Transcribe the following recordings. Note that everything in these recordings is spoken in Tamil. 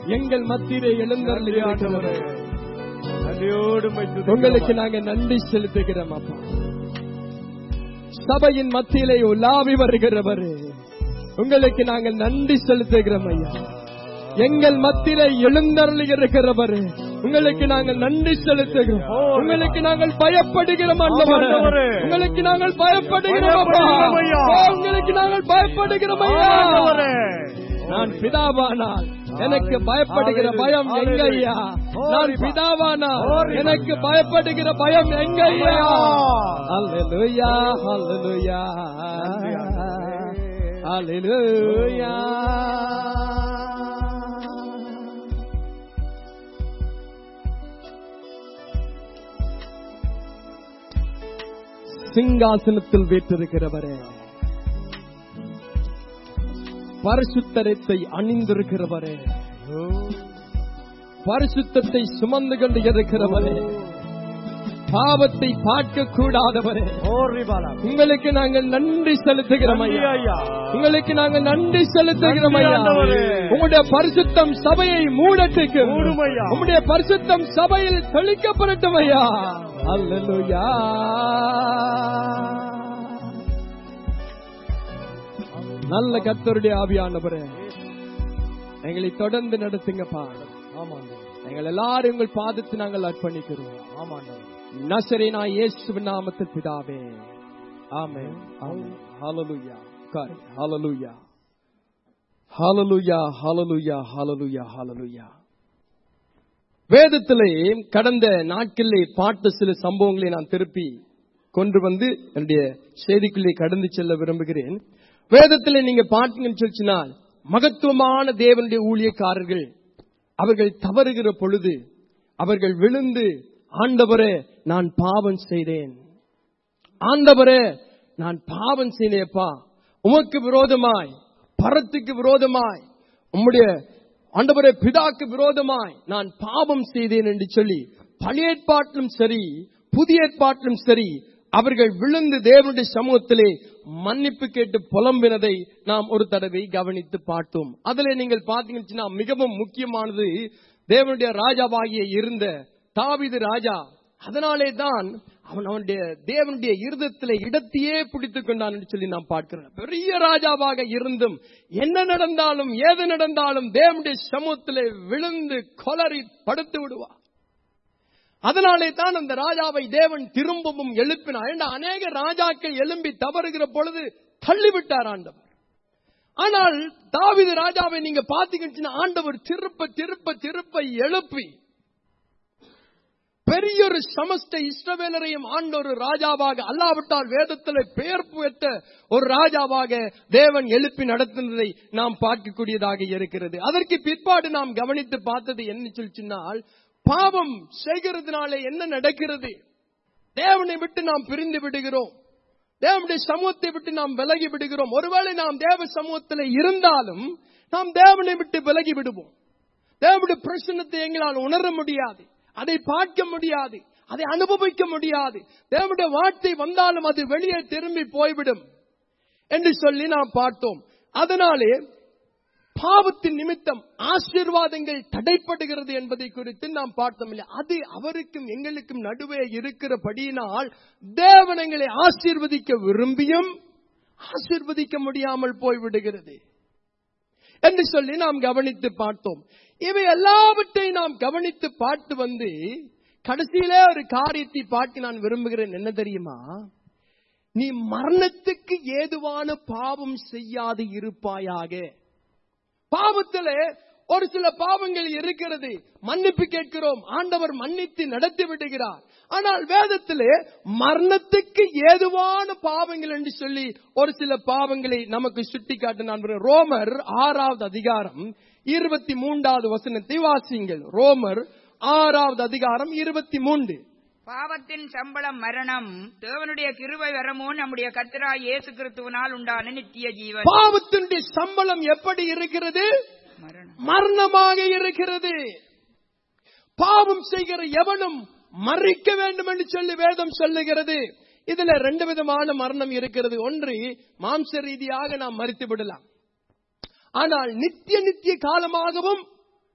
எங்கள் மத்தியிலே எழுந்தருளி ஆண்டவரே இருக்கிறவரே நன்றியோடு உம்மை துதிக்கிறோம். உங்களுக்கு நாங்க நன்றி செலுத்துகிறோம் அப்பா சபையின் மத்தியிலே உலாவி வருகிறவர் உங்களுக்கு நாங்கள் நன்றி செலுத்துகிறோம் ஐயா எங்கள் மத்தியிலே எழுந்தருளி இருக்கிறவர் உங்களுக்கு நாங்கள் நன்றி செலுத்துகிறோம் உங்களுக்கு நாங்கள் பயப்படுகிறோம் ஆண்டவரே. ஆண்டவரே. உங்களுக்கு நாங்கள் பயப்படுகிறோம் அப்பா. பயப்படுகிறோம் ஐயா. ஓ, உங்களுக்கு நாங்கள் பயப்படுகிறோம் ஐயா ஆண்டவரே. நான் பிதாவானால் எனக்கு பயப்படுகிற பயம் எங்க ஐயா நான் பிதாவானால் எனக்கு பயப்படுகிற பயம் எங்க ஐயா ஹalleluya ஹalleluya ஹalleluya சிங்காசனத்தில் வீற்றிருக்கிறவரே பரிசுத்தரத்தை அணிந்திருக்கிறவரே பரிசுத்தத்தை சுமந்து கொண்டு இருக்கிறவரே பாவத்தை பார்க்க கூடாதவரே ஓ ரிபாலா. உங்களுக்கு நாங்கள் நன்றி செலுத்துகிறோம் நன்றி ஐயா ஐயா. உங்களுக்கு நாங்கள் நன்றி செலுத்துகிறோம் நன்றி ஐயா ஆண்டவரே. உங்களுடைய பரிசுத்தம் சபையை மூடட்டுக்கு மூடும் ஐயா. உங்களுடைய பரிசுத்தம் சபையில் தெளிக்கப்படட்டும் ஐயா அல்லேலூயா நல்ல கத்தருடைய ஆவியானவரே எங்களை தொடர்ந்து நடத்துங்கப்பா ஆமாண்டவரே. எங்கள் எல்லாரும் உங்கள் பாதத்தை நாங்கள் அர்ப்பணிக்கிறோம் ஆமாண்டவரே. நசரேனா இயேசுவின் நாமத்தில் பிதாவே ஆமென் ஆமென் ஹalleluya காரி ஹalleluya ஹalleluya ஹalleluya ஹalleluya ஹalleluya வேதத்திலே கடந்த நாட்களிலே பார்த்த சில சம்பவங்களை நான் திருப்பி கொண்டு வந்து என்னுடைய செய்திக்குள்ளே கடந்து செல்ல விரும்புகிறேன் வேதத்திலே நீங்க பார்த்தீங்கன்னு சொல்லினால் மகத்துவமான தேவனுடைய ஊழியக்காரர்கள் அவர்கள் தவறுகிற பொழுது அவர்கள் விழுந்து ஆண்டவரே நான் பாவம் செய்தேன் ஆண்டவரே நான் பாவம் செய்தேப்பா உமக்கு விரோதமாய் பரத்துக்கு விரோதமாய் உம்முடைய ஆண்டவரே பிதாக்கு விரோதமாய் நான் பாவம் செய்தேன் என்று சொல்லி பழைய ஏற்பாட்டிலும் சரி புதிய ஏற்பாட்டிலும் சரி அவர்கள் விழுந்து தேவனுடைய சமூகத்திலே மன்னிப்பு கேட்டு புலம்பினதை நாம் ஒரு தடவை கவனித்து பார்த்தோம் அதிலே நீங்கள் பார்த்தீங்கன்னா மிகவும் முக்கியமானது தேவனுடைய ராஜாவாகிய இருந்த தாவீது ராஜா அதனாலே தான் அவன் அவனுடைய தேவனுடைய இருதத்திலே இடத்தையே பிடித்துக் கொண்டான் என்று சொல்லி நாம் பார்க்கிறோம் பெரிய ராஜாவாக இருந்தும் என்ன நடந்தாலும் ஏது நடந்தாலும் தேவனுடைய சமூகத்திலே விழுந்து கொலறி படுத்து விடுவார் அதனாலே தான் அந்த ராஜாவை தேவன் திரும்பவும் எழுப்பினார் ஏண்டா அநேக ராஜாக்கள் எழும்பி தவறுகிற பொழுது தள்ளிவிட்டார் ஆண்டவர் ஆனால் தாவீது ராஜாவை நீங்க பாத்தீங்கன்னா ஆண்டவர் திருப்ப திருப்ப திருப்ப எழுப்பி பெரியொரு சமஸ்த இஸ்ரவேலரையும் ஆண்ட ஒரு ராஜாவாக அல்லாவிட்டால் வேதத்தில் பெயர் பெற்ற ஒரு ராஜாவாக தேவன் எழுப்பி நடத்துனதை நாம் பார்க்கக்கூடியதாக இருக்கிறது அதற்கு பிற்பாடு நாம் கவனித்து பார்த்தது என்ன சொல்லிச்சுனால் பாவம் செய்கிறதுனாலே என்ன நடக்கிறது தேவனை விட்டு நாம் பிரிந்து விடுகிறோம் தேவனுடைய சமூகத்தை விட்டு நாம் விலகி விடுகிறோம் ஒருவேளை நாம் தேவ சமூகத்தில் இருந்தாலும் நாம் தேவனை விட்டு விலகி விடுவோம் தேவனுடைய பிரசன்னத்தை எங்களால் உணர முடியாது அதை பார்க்க முடியாது அதை அனுபவிக்க முடியாது தேவனுடைய வார்த்தை வந்தாலும் அது வெளியே திரும்பி போய்விடும் என்று சொல்லி நாம் பார்த்தோம் அதனாலே பாவத்தின் நிமித்தம் ஆசீர்வாதங்கள் தடைப்படுகிறது என்பதை குறித்து நாம் பார்த்தோம் இல்லை அது அவருக்கும் எங்களுக்கும் நடுவே இருக்கிறபடியினால் தேவன் எங்களை ஆசீர்வதிக்க விரும்பியும் ஆசீர்வதிக்க முடியாமல் போய்விடுகிறது என்று சொல்லி நாம் கவனித்து பார்த்தோம் இவை எல்லாவற்றையும் நாம் கவனித்து பார்த்து வந்து கடைசியிலே ஒரு காரியத்தை பார்க்க நான் விரும்புகிறேன் என்ன தெரியுமா நீ மரணத்துக்கு ஏதுவான பாவம் செய்யாது இருப்பாயாக பாவத்திலே ஒரு சில பாவங்கள் இருக்கிறது மன்னிப்பு கேட்கிறோம் ஆண்டவர் மன்னித்து நடத்தி விடுகிறார் ஆனால் வேதத்திலே மரணத்துக்கு ஏதுவான பாவங்கள் என்று சொல்லி ஒரு சில பாவங்களை நமக்கு சுட்டி காட்ட நான் விரும்புகிறேன். ரோமர் ஆறாவது அதிகாரம் இருபத்தி மூன்றாவது வசனத்தை வாசியுங்கள் ரோமர் ஆறாவது அதிகாரம் இருபத்தி மூன்று பாவத்தின் சம்பளம் மரணம் தேவனுடைய கிருபை வரமோ நம்முடைய கர்த்தரா இயேசு கிறிஸ்துவனால் உண்டான நித்திய ஜீவன் பாவத்தினுடைய சம்பளம் எப்படி இருக்கிறது மரணம் மரணமாக இருக்கிறது பாவம் செய்கிற எவனும் மறிக்க வேண்டும் என்று சொல்லி வேதம் சொல்லுகிறது இதுல ரெண்டு விதமான மரணம் இருக்கிறது ஒன்று மாம்ச ரீதியாக நாம் மறித்து விடலாம் ஆனால் நித்திய நித்திய காலமாகவும்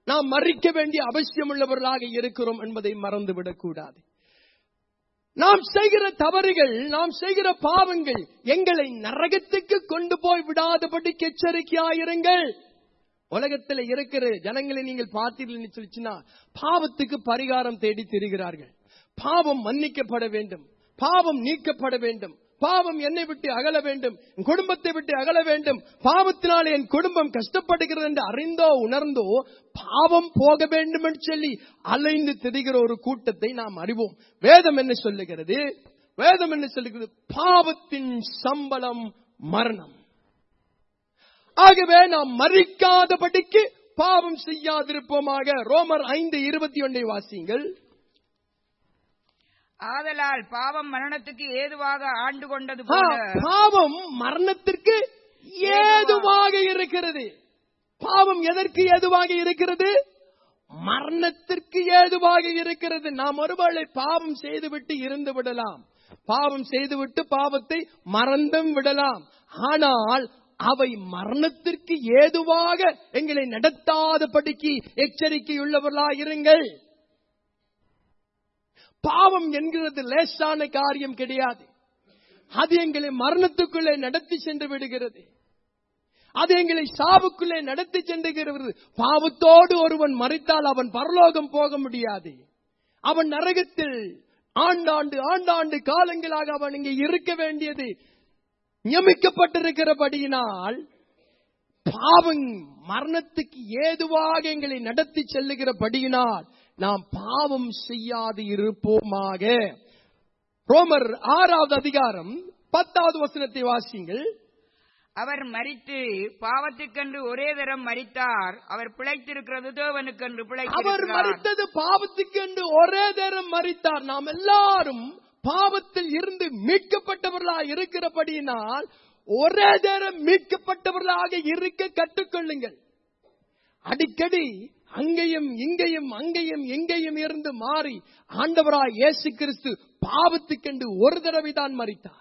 நாம் மறிக்க வேண்டிய அவசியம் உள்ளவர்களாக இருக்கிறோம் என்பதை மறந்துவிடக் கூடாது நாம் செய்கிற தவறுகள் நாம் செய்கிற பாவங்கள் எங்களை நரகத்துக்கு கொண்டு போய் விடாதபடிக்கு எச்சரிக்கையாயிருங்கள் உலகத்துல இருக்கிற ஜனங்களை நீங்கள் பார்த்தீர்கள் சொல்லிச்சுன்னா பாவத்துக்கு பரிகாரம் தேடி திரிகிறார்கள் பாவம் மன்னிக்கப்பட வேண்டும் பாவம் நீக்கப்பட வேண்டும் பாவம் என்னை விட்டு அகல வேண்டும் என் குடும்பத்தை விட்டு அகல வேண்டும் பாவத்தினால் என் குடும்பம் கஷ்டப்படுகிறது என்று அறிந்தோ உணர்ந்தோ பாவம் போக வேண்டும் என்று சொல்லி அலைந்து திரிகிற ஒரு கூட்டத்தை நாம் அறிவோம் வேதம் என்ன சொல்லுகிறது வேதம் என்ன சொல்லுகிறது பாவத்தின் சம்பளம் மரணம் ஆகவே நாம் மறிக்காதபடிக்கு பாவம் செய்யாதிருப்போமாக ரோமர் ஐந்து இருபத்தி ஒன்றை வாசியுங்கள் ஆதலால் பாவம் மரணத்துக்கு ஏதுவாக ஆண்டு கொண்டது ஆ, போல பாவம் மரணத்திற்கு ஏதுவாக இருக்கிறது பாவம் எதற்கு ஏதுவாக இருக்கிறது மரணத்திற்கு ஏதுவாக இருக்கிறது நாம் ஒருவேளை பாவம் செய்துவிட்டு இருந்து விடலாம் பாவம் செய்துவிட்டு பாவத்தை மறந்தும் விடலாம் ஆனால் அவை மரணத்திற்கு ஏதுவாக எங்களை நடத்தாதபடிக்கு எச்சரிக்கையுள்ளவர்களாக இருங்கள் பாவம் என்கிறது லேசான காரியம் கிடையாது அது எங்களை மரணத்துக்குள்ளே நடத்தி சென்று விடுகிறது அது எங்களை சாவுக்குள்ளே நடத்தி சென்றுகிறது பாவத்தோடு ஒருவன் மறித்தால் அவன் பரலோகம் போக முடியாது அவன் நரகத்தில் ஆண்டாண்டு ஆண்டாண்டு காலங்களாக அவன் இங்கே இருக்க வேண்டியது நியமிக்கப்பட்டிருக்கிறபடியினால் பாவம் மரணத்துக்கு ஏதுவாக எங்களை நடத்தி செல்லுகிறபடியினால் நாம் பாவம் செய்யாது இருப்போமாக ரோமர் ஆறாவது அதிகாரம் பத்தாவது வசனத்தை வாசிங்கள் அவர் மரித்து பாவத்துக்கென்று ஒரே தரம் மரித்தார் அவர் பிழைத்திருக்கிறது தேவனுக்கென்று அவர் பிழைத்திருக்கிறார் மறித்தது பாவத்துக்கு என்று ஒரே நேரம் மறித்தார் நாம் எல்லாரும் பாவத்தில் இருந்து மீட்கப்பட்டவர்களாக இருக்கிறபடியினால் ஒரே நேரம் மீட்கப்பட்டவர்களாக இருக்க கற்றுக்கொள்ளுங்கள் அடிக்கடி அங்கேயும் இங்கேயும் அங்கேயும் எங்கேயும் இருந்து மாறி ஆண்டவராய் இயேசு கிறிஸ்து பாவத்துக்கென்று ஒரு தடவை தான் மறித்தார்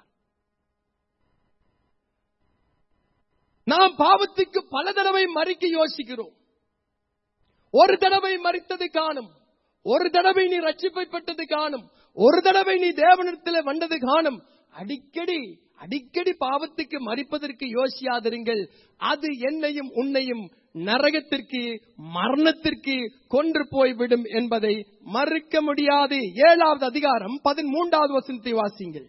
நாம் பாவத்துக்கு பல தடவை மறிக்க யோசிக்கிறோம் ஒரு தடவை மறித்தது காணும் ஒரு தடவை நீ ரட்சிப்பைப்பட்டது காணும் ஒரு தடவை நீ தேவனிடத்தில் வந்தது காணும் அடிக்கடி அடிக்கடி பாவத்துக்கு மறிப்பதற்கு யோசியாதிருங்கள் அது என்னையும் உன்னையும் நரகத்திற்கு மரணத்திற்கு கொன்று போய்விடும் என்பதை மறுக்க முடியாது ஏழாவது அதிகாரம் பதிமூன்றாவது வசனத்தை வாசிங்கள்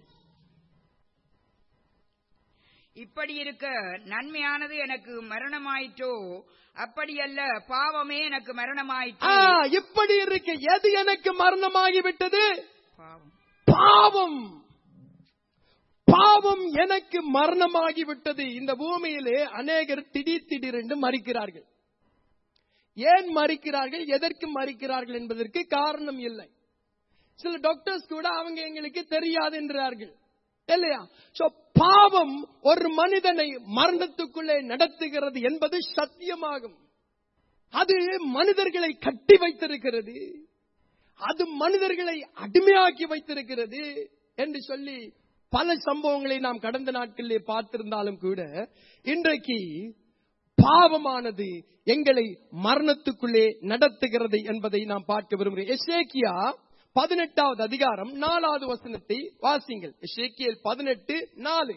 இப்படி இருக்க நன்மையானது எனக்கு மரணமாயிற்றோ அப்படியல்ல பாவமே எனக்கு ஆ, மரணமாயிற்று இப்படி இருக்க எது எனக்கு மரணமாகிவிட்டது பாவம் பாவம் பாவம் எனக்கு மரணமாகிவிட்டது இந்த பூமியிலே அநேகர் திடீர் திடீரென்று மறிக்கிறார்கள் ஏன் மறிக்கிறார்கள் எதற்கு மறிக்கிறார்கள் என்பதற்கு காரணம் இல்லை சில டாக்டர்ஸ் கூட அவங்க எங்களுக்கு தெரியாது என்றார்கள் இல்லையா சோ பாவம் ஒரு மனிதனை மரணத்துக்குள்ளே நடத்துகிறது என்பது சத்தியமாகும் அது மனிதர்களை கட்டி வைத்திருக்கிறது அது மனிதர்களை அடிமையாக்கி வைத்திருக்கிறது என்று சொல்லி பல சம்பவங்களை நாம் கடந்த நாட்களிலே பார்த்திருந்தாலும் கூட இன்றைக்கு பாவமானது எங்களை மரணத்துக்குள்ளே நடத்துகிறது என்பதை நாம் பார்க்க விரும்புகிறோம் எசேக்கியா பதினெட்டாவது அதிகாரம் நாலாவது வசனத்தை வாசிங்கள் எசேக்கியல் பதினெட்டு நாலு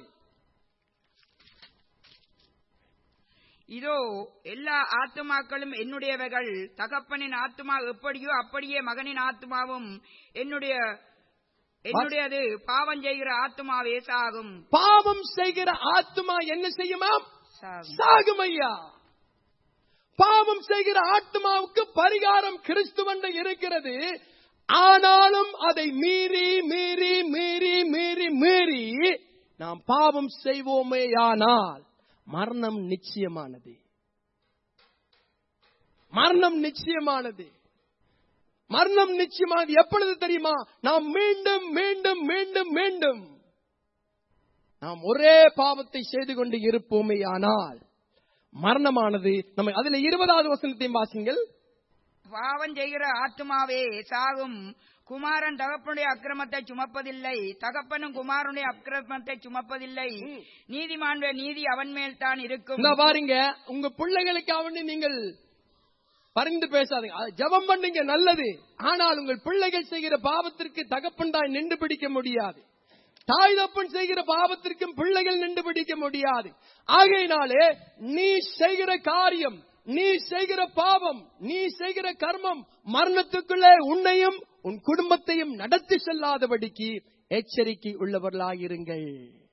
இதோ எல்லா ஆத்துமாக்களும் என்னுடையவைகள் தகப்பனின் ஆத்துமா எப்படியோ அப்படியே மகனின் ஆத்துமாவும் என்னுடைய என்னுடையது பாவம் செய்கிற ஆத்துமாவே சாகும் பாவம் செய்கிற ஆத்மா என்ன செய்யுமாம் சாகும் சாகும் ஐயா பாவம் செய்கிற ஆத்மாவுக்கு பரிகாரம் கிறிஸ்துவண்ட இருக்கிறது ஆனாலும் அதை மீறி மீறி மீறி மீறி மீறி நாம் பாவம் செய்வோமேயானால் மரணம் நிச்சயமானது மரணம் நிச்சயமானது மரணம் நிச்சயமானது எப்பொழுது தெரியுமா நாம் மீண்டும் மீண்டும் மீண்டும் மீண்டும் நாம் ஒரே பாவத்தை செய்து கொண்டு இருப்போமே ஆனால் மரணமானது நம்ம அதுல இருபதாவது வசனத்தையும் வாசிங்கள் பாவம் செய்கிற ஆத்துமாவே சாகும் குமாரன் தகப்பனுடைய அக்கிரமத்தை சுமப்பதில்லை தகப்பனும் குமாரனுடைய அக்கிரமத்தை சுமப்பதில்லை நீதிமானுடைய நீதி அவன் மேல் தான் இருக்கும் இந்த பாருங்க உங்க பிள்ளைகளுக்கு அவனு நீங்கள் பரிந்து பேசாதீங்க அது ஜெபம் பண்ணுங்க நல்லது ஆனால் உங்கள் பிள்ளைகள் செய்கிற பாவத்திற்கு தகப்பன் தாய் நின்று பிடிக்க முடியாது தாய் தப்பன் செய்கிற பாவத்திற்கும் பிள்ளைகள் நின்று பிடிக்க முடியாது ஆகையினாலே நீ செய்கிற காரியம் நீ செய்கிற பாவம் நீ செய்கிற கர்மம் மரணத்துக்குள்ளே உன்னையும் உன் குடும்பத்தையும் நடத்தி செல்லாதபடிக்கு எச்சரிக்கை உள்ளவர்களாயிருங்கள்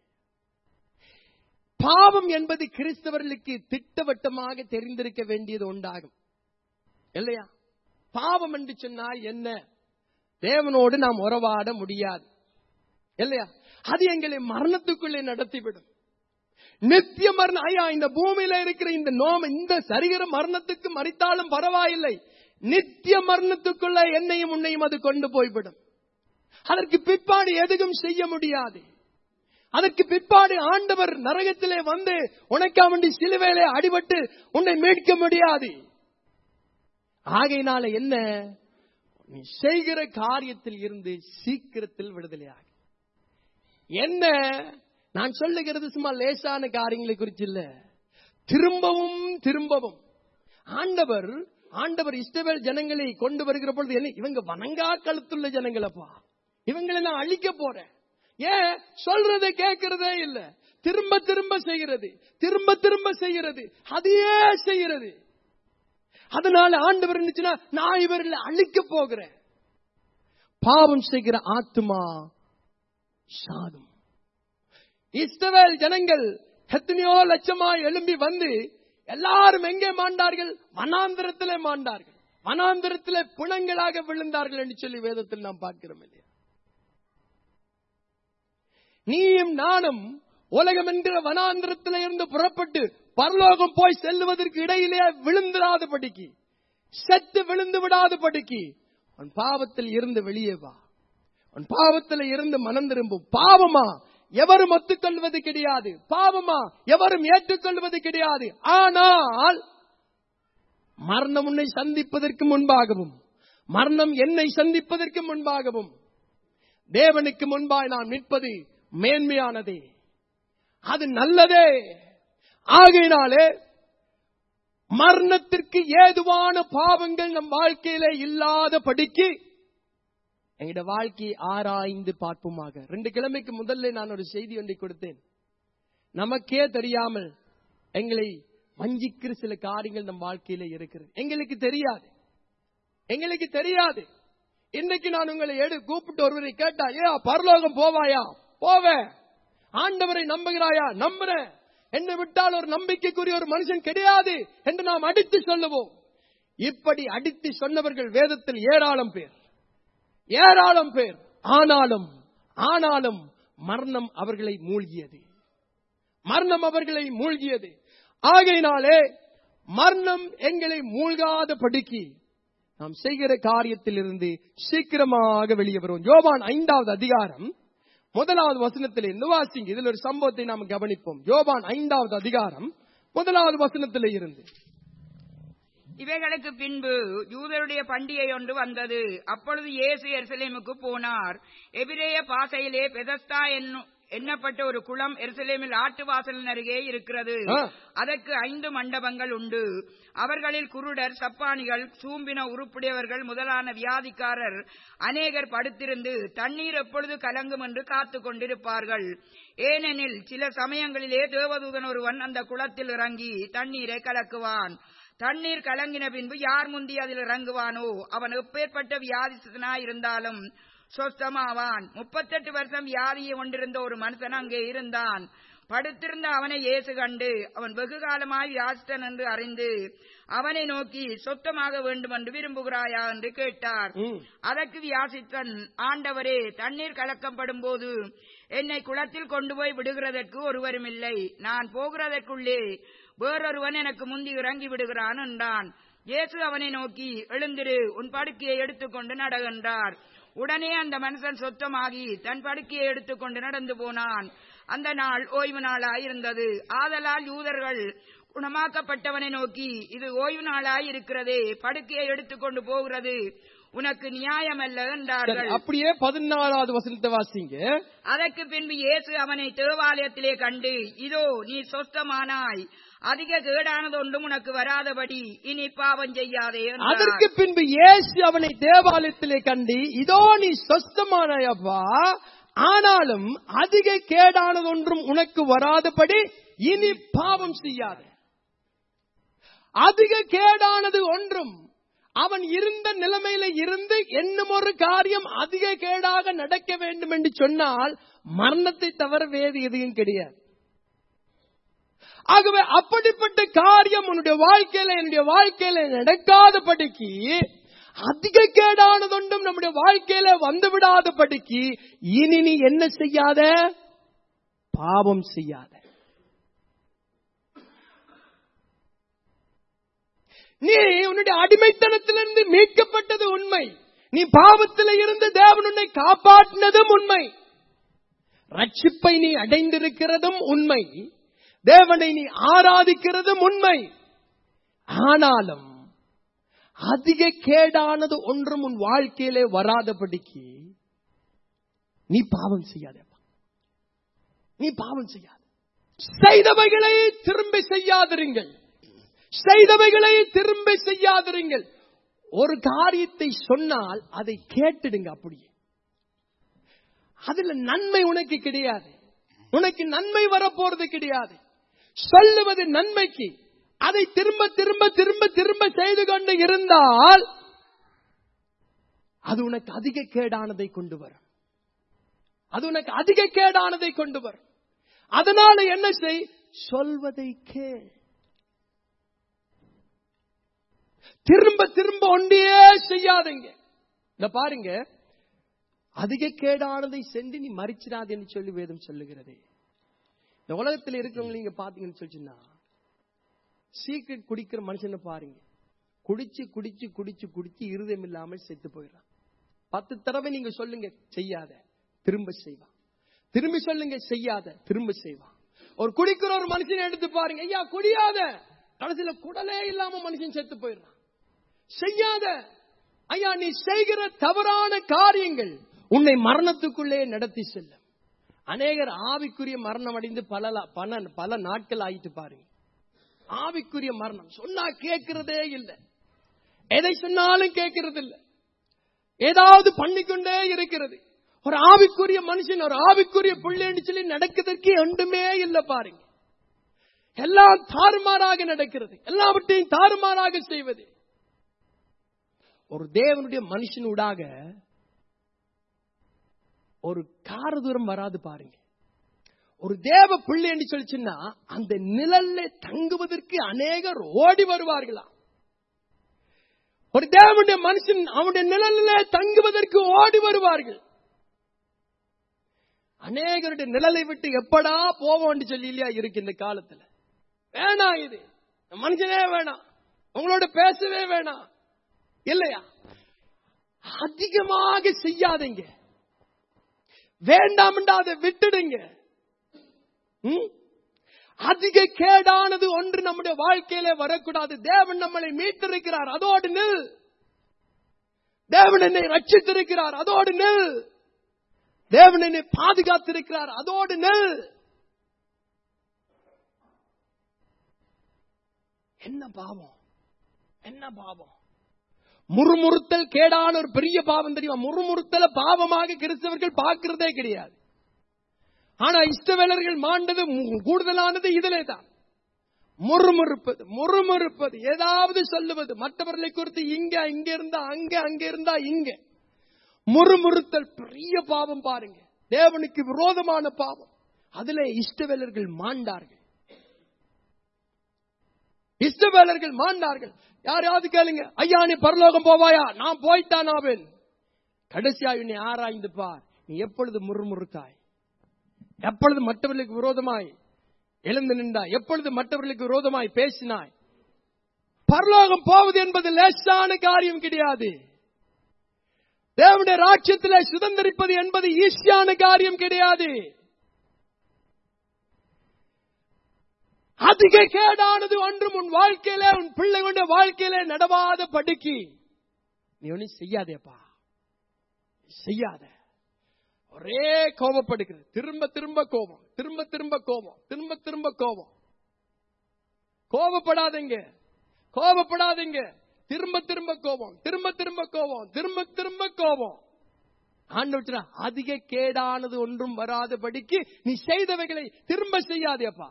பாவம் என்பது கிறிஸ்தவர்களுக்கு திட்டவட்டமாக தெரிந்திருக்க வேண்டியது உண்டாகும் இல்லையா பாவம் என்று சொன்னால் என்ன தேவனோடு நாம் உறவாட முடியாது இல்லையா அது எங்களை மரணத்துக்குள்ளே நடத்திவிடும் நித்திய மரணம் ஐயா இந்த பூமியில இருக்கிற இந்த நோம இந்த சரீர மரணத்துக்கு மறித்தாலும் பரவாயில்லை நித்திய மரணத்துக்குள்ள என்னையும் உன்னையும் அது கொண்டு போய்விடும் அதற்கு பிற்பாடு எதுவும் செய்ய முடியாது அதற்கு பிற்பாடு ஆண்டவர் நரகத்திலே வந்து உனக்கா வேண்டி சிலுவையிலே அடிபட்டு உன்னை மீட்க முடியாது ஆகையினால என்ன நீ செய்கிற காரியத்தில் இருந்து சீக்கிரத்தில் விடுதலையாக என்ன நான் சொல்லுகிறது சும்மா லேசான காரியங்களை குறித்து இல்ல திரும்பவும் திரும்பவும் ஆண்டவர் ஆண்டவர் இஸ்ரவேல் ஜனங்களை கொண்டு வருகிற பொழுது என்ன இவங்க வணங்கா கழுத்துள்ள ஜனங்களப்பா இவங்களை நான் அழிக்க போறேன் ஏன் சொல்றதை கேட்கறதே இல்ல திரும்ப திரும்ப செய்கிறது திரும்ப திரும்ப செய்கிறது அதையே செய்கிறது அதனால ஆண்டவர் இருந்துச்சுன்னா நான் இவர்களை அழிக்க போகிறேன் பாவம் செய்கிற ஆத்துமா சாதும் இஸ்ரவேல் ஜனங்கள் எத்தனையோ லட்சமா எழும்பி வந்து எல்லாரும் எங்கே மாண்டார்கள் வனாந்திரத்திலே மாண்டார்கள் வனாந்திரத்திலே புணங்களாக விழுந்தார்கள் என்று சொல்லி வேதத்தில் நாம் பார்க்கிறோம் இல்லையா நீயும் நானும் உலகம் என்கிற வனாந்திரத்திலே இருந்து புறப்பட்டு பரலோகம் போய் செல்லுவதற்கு இடையிலே விழுந்திராதபடிக்கு செத்து விழுந்து விடாதபடிக்கு உன் பாவத்தில் இருந்து வெளியே வா உன் பாவத்தில் இருந்து மனம் திரும்பும் பாவமா எவரும் ஒத்துக்கொள்வது கிடையாது பாவமா எவரும் ஏற்றுக்கொள்வது கிடையாது ஆனால் மரணம் உன்னை சந்திப்பதற்கு முன்பாகவும் மரணம் என்னை சந்திப்பதற்கு முன்பாகவும் தேவனுக்கு முன்பாய் நாம் நிற்பது மேன்மையானதே அது நல்லதே ஆகையினாலே மரணத்திற்கு ஏதுவான பாவங்கள் நம் வாழ்க்கையில இல்லாத படிக்கு எங்களோட வாழ்க்கையை ஆராய்ந்து பார்ப்போமாக ரெண்டு கிழமைக்கு முதல்ல நான் ஒரு செய்தி ஒன்றை கொடுத்தேன் நமக்கே தெரியாமல் எங்களை வஞ்சிக்கிற சில காரியங்கள் நம் வாழ்க்கையில இருக்கிறது எங்களுக்கு தெரியாது எங்களுக்கு தெரியாது இன்னைக்கு நான் உங்களை எடு கூப்பிட்டு ஒருவரை கேட்டா ஏ பரலோகம் போவாயா போவேன் ஆண்டவரை நம்புகிறாயா நம்புறேன் என்னை விட்டால் ஒரு நம்பிக்கைக்குரிய ஒரு மனுஷன் கிடையாது என்று நாம் அடித்து சொல்லுவோம் இப்படி அடித்து சொன்னவர்கள் வேதத்தில் ஏராளம் பேர் ஏராளம் பேர் ஆனாலும் ஆனாலும் மரணம் அவர்களை மூழ்கியது மரணம் அவர்களை மூழ்கியது ஆகையினாலே மரணம் எங்களை மூழ்காத படிக்கு நாம் செய்கிற காரியத்தில் இருந்து சீக்கிரமாக வெளியே வருவோம் யோவான் ஐந்தாவது அதிகாரம் முதலாவது வசனத்தில் இருந்து வாசிங்க இதில் ஒரு சம்பவத்தை நாம் கவனிப்போம் யோவான் ஐந்தாவது அதிகாரம் முதலாவது வசனத்தில் இருந்து இவைகளுக்கு பின்பு யூதருடைய பண்டிகை ஒன்று வந்தது அப்பொழுது இயேசு எருசலேமுக்கு போனார் எபிரேய பாசையிலே பெதஸ்தா என்னும் எண்ணப்பட்ட ஒரு குளம் எருசலேமில் ஆட்டு வாசலின் அருகே இருக்கிறது ஆ. அதற்கு ஐந்து மண்டபங்கள் உண்டு அவர்களில் குருடர் சப்பானிகள் சூம்பின உருப்புடையவர்கள் முதலான வியாதிக்காரர் அநேகர் படுத்திருந்து தண்ணீர் எப்பொழுது கலங்கும் என்று காத்துக் கொண்டிருப்பார்கள் ஏனெனில் சில சமயங்களிலே தேவதூதன் ஒருவன் அந்த குளத்தில் இறங்கி தண்ணீரை கலக்குவான் தண்ணீர் கலங்கின பின்பு யார் முந்தி அதில் இறங்குவானோ அவன் எப்பேற்பட்ட வியாதிசனாய் இருந்தாலும் சொஸ்தமாவான் முப்பத்தெட்டு வருஷம் வியாதியை கொண்டிருந்த ஒரு மனுஷன் அங்கே இருந்தான் படுத்திருந்த அவனை இயேசு கண்டு அவன் வெகு காலமாய் வியாசித்தன் என்று அறிந்து அவனை நோக்கி சொத்தமாக வேண்டும் என்று விரும்புகிறாயா என்று கேட்டார் ம். அதற்கு வியாசித்தன் ஆண்டவரே தண்ணீர் கலக்கப்படும் போது என்னை குளத்தில் கொண்டு போய் விடுகிறதற்கு ஒருவரும் இல்லை நான் போகிறதற்குள்ளே வேறொருவன் எனக்கு முந்தி இறங்கி விடுகிறான் என்றான் இயேசு அவனை நோக்கி எழுந்திரு உன் படுக்கையை எடுத்துக்கொண்டு நடகின்றார் உடனே அந்த மனுஷன் சொத்தமாகி தன் படுக்கையை எடுத்துக்கொண்டு நடந்து போனான் அந்த நாள் ஓய்வு நாளாயிருந்தது ஆதலால் யூதர்கள் குணமாக்கப்பட்டவனை நோக்கி இது ஓய்வு நாளாயிருக்கிறதே படுக்கையை எடுத்துக்கொண்டு போகிறது உனக்கு நியாயமல்ல சரி, என்றார்கள் அப்படியே பதினாலாவது வசனத்தை வாசிங்க அதற்கு பின்பு இயேசு அவனை தேவாலயத்திலே கண்டு இதோ நீ சொஸ்தமானாய் அதிக கேடானது ஒன்றும் உனக்கு வராதபடி இனி பாவம் செய்யாதே என்றார். அதற்கு பின்பு இயேசு அவனை தேவாலயத்திலே கண்டு இதோ நீ சொஸ்தமானப்பா ஆனாலும் அதிக கேடானது ஒன்றும் உனக்கு வராதபடி இனி பாவம் செய்யாத அதிக கேடானது ஒன்றும் அவன் இருந்த நிலைமையில இருந்து என்னும் ஒரு காரியம் அதிக கேடாக நடக்க வேண்டும் என்று சொன்னால் மரணத்தை தவிர வேறு எதுவும் கிடையாது ஆகவே அப்படிப்பட்ட காரியம் உன்னுடைய வாழ்க்கையில என்னுடைய வாழ்க்கையில நடக்காதபடிக்கு அதிக கேடானதொன்றும் நம்முடைய வாழ்க்கையில வந்து விடாதபடிக்கு இனி நீ என்ன செய்யாத பாவம் செய்யாத நீ உன்னுடைய அடிமைத்தனத்திலிருந்து மீட்கப்பட்டது உண்மை நீ பாவத்தில் இருந்து தேவன் உன்னை காப்பாற்றினதும் உண்மை ரட்சிப்பை நீ அடைந்திருக்கிறதும் உண்மை தேவனை நீ ஆராதிக்கிறதும் உண்மை ஆனாலும் அதிக கேடானது ஒன்றும் உன் வாழ்க்கையிலே வராதபடிக்கு நீ பாவம் செய்யாதேப்பா நீ பாவம் செய்யாத செய்தவைகளை திரும்ப செய்யாதிருங்கள் செய்தவைகளை திரும்ப செய்யாதிருங்கள் ஒரு காரியத்தை சொன்னால் அதை கேட்டுடுங்க அப்படியே அதுல நன்மை உனக்கு கிடையாது உனக்கு நன்மை வரப்போறது கிடையாது சொல்லுவது நன்மைக்கு அதை திரும்ப திரும்ப திரும்ப திரும்ப செய்து கொண்டு இருந்தால் அது உனக்கு அதிக கேடானதை கொண்டு வரும் அது உனக்கு அதிக கேடானதை கொண்டு வரும் அதனால என்ன செய் சொல்வதை கேள் திரும்ப திரும்ப ஒன்றையே செய்யாதீங்க இந்த பாருங்க அதிக கேடானதை சென்று நீ மறிச்சிடாதேன்னு சொல்லி வேதம் சொல்லுகிறது இந்த உலகத்தில் இருக்கிறவங்க நீங்க பாத்தீங்கன்னு சொல்லிச்சுன்னா சீக்கிரம் குடிக்கிற மனுஷனை பாருங்க குடிச்சு குடிச்சு குடிச்சு குடிச்சு இருதயம் இல்லாமல் செத்து போயிடறான் பத்து தடவை நீங்க சொல்லுங்க செய்யாத திரும்ப செய்வான் திரும்பி சொல்லுங்க செய்யாத திரும்ப செய்வான் ஒரு குடிக்கிற ஒரு மனுஷனை எடுத்து பாருங்க ஐயா குடியாத கடைசியில குடலே இல்லாம மனுஷன் செத்து போயிடுறான் செய்யாத ஐயா நீ செய்கிற தவறான காரியங்கள் உன்னை மரணத்துக்குள்ளே நடத்தி செல்லும் அநேகர் ஆவிக்குரிய மரணம் அடைந்து பல லா- பல பல நாட்கள் ஆயிட்டு பாருங்க ஆவிக்குரிய மரணம் சொன்னா கேட்கிறதே இல்லை எதை சொன்னாலும் கேட்கிறது இல்லை ஏதாவது பண்ணிக்கொண்டே இருக்கிறது ஒரு ஆவிக்குரிய மனுஷன் ஒரு ஆவிக்குரிய பிள்ளைன்னு சொல்லி நடக்கிறதுக்கு ஒன்றுமே இல்லை பாருங்க எல்லாம் தாறுமாறாக நடக்கிறது எல்லாவற்றையும் தாறுமாறாக செய்வது ஒரு தேவனுடைய மனுஷனூடாக ஒரு கார தூரம் வராது பாருங்க ஒரு தேவ பிள்ளை என்று சொல்லிச்சுன்னா அந்த நிழல்ல தங்குவதற்கு அநேகர் ஓடி வருவார்களாம் ஒரு தேவனுடைய மனுஷன் அவனுடைய நிழலில தங்குவதற்கு ஓடி வருவார்கள் அநேகருடைய நிழலை விட்டு எப்படா போவோம்னு சொல்லி இல்லையா இருக்கு இந்த காலத்துல வேணாம் இது இந்த மனுஷனே வேணாம் உங்களோட பேசவே வேணாம் இல்லையா அதிகமாக செய்யாதீங்க வேண்டாம்டா அதை விட்டுடுங்க ம்? அதிக கேடானது ஒன்று நம்முடைய வாழ்க்கையில வரக்கூடாது தேவன் நம்மளை மீட்டிருக்கிறார் அதோடு நில் தேவன் என்னை ரட்சித்திருக்கிறார் அதோடு நில் தேவன் என்னை பாதுகாத்திருக்கிறார் அதோடு நில் என்ன பாவம் என்ன பாவம் முறுமுறுத்தல் கேடான ஒரு பெரிய பாவம் தெரியுமா முறுமுறுத்தல பாவமாக கிறிஸ்தவர்கள் பார்க்கிறதே கிடையாது ஆனா இஷ்டவேலர்கள் மாண்டது மு- கூடுதலானது இதிலே தான் முறுமுறுப்பது முறுமுறுப்பது ஏதாவது சொல்லுவது மற்றவர்களை குறித்து இங்க இங்க இருந்தா அங்க அங்க இருந்தா இங்க முறுமுறுத்தல் பெரிய பாவம் பாருங்க தேவனுக்கு விரோதமான பாவம் அதிலே இஷ்டவேலர்கள் மாண்டார்கள் இஷ்டவேலர்கள் மாண்டார்கள் யாரையாவது கேளுங்க ஐயா நீ பரலோகம் போவாயா நான் போய்ட்டான் ஆவேன் கடைசியா உன்னை ஆராய்ந்து பார் நீ எப்பொழுது முறுமுறுத்தாய் எப்பொழுது மற்றவர்களுக்கு விரோதமாய் எழுந்து நின்றாய் எப்பொழுது மற்றவர்களுக்கு விரோதமாய் பேசினாய் பரலோகம் போவது என்பது லேசான காரியம் கிடையாது தேவனுடைய ராஜ்யத்திலே சுதந்திரிப்பது என்பது ஈஸியான காரியம் கிடையாது அதிக கேடானது ஒன்றும் உன் வாழ்க்கையில உன் பிள்ளைகளுடைய வாழ்க்கையில நடவாத படுக்கி நீ ஒன்னும் செய்யாதேப்பா செய்யாத ஒரே கோபப்படுகிறது திரும்ப திரும்ப கோபம் திரும்ப திரும்ப கோபம் திரும்ப திரும்ப கோபம் கோபப்படாதீங்க கோபப்படாதீங்க திரும்ப திரும்ப கோபம் திரும்ப திரும்ப கோபம் திரும்ப திரும்ப கோபம் ஆண்டு அதிக கேடானது ஒன்றும் வராதபடிக்கு நீ செய்தவைகளை திரும்ப செய்யாதேப்பா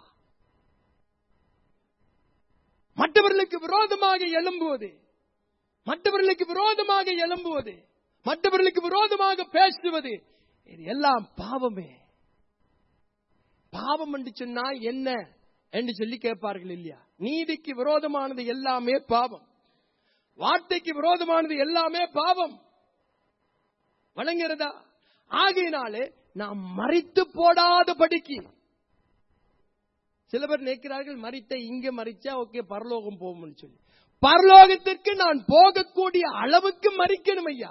மற்றவர்களுக்கு விரோதமாக எழும்புவது மற்றவர்களுக்கு விரோதமாக எழும்புவது மற்றவர்களுக்கு விரோதமாக பேசுவது இது எல்லாம் பாவமே பாவம் என்று சொன்னா என்ன என்று சொல்லி கேட்பார்கள் இல்லையா நீதிக்கு விரோதமானது எல்லாமே பாவம் வார்த்தைக்கு விரோதமானது எல்லாமே பாவம் வழங்குகிறதா ஆகையினாலே நாம் மறித்து போடாத படிக்கு சில பேர் நினைக்கிறார்கள் மறித்த இங்க மறிச்சா ஓகே பரலோகம் போகும்னு சொல்லி பரலோகத்திற்கு நான் போகக்கூடிய அளவுக்கு மறிக்கணும் ஐயா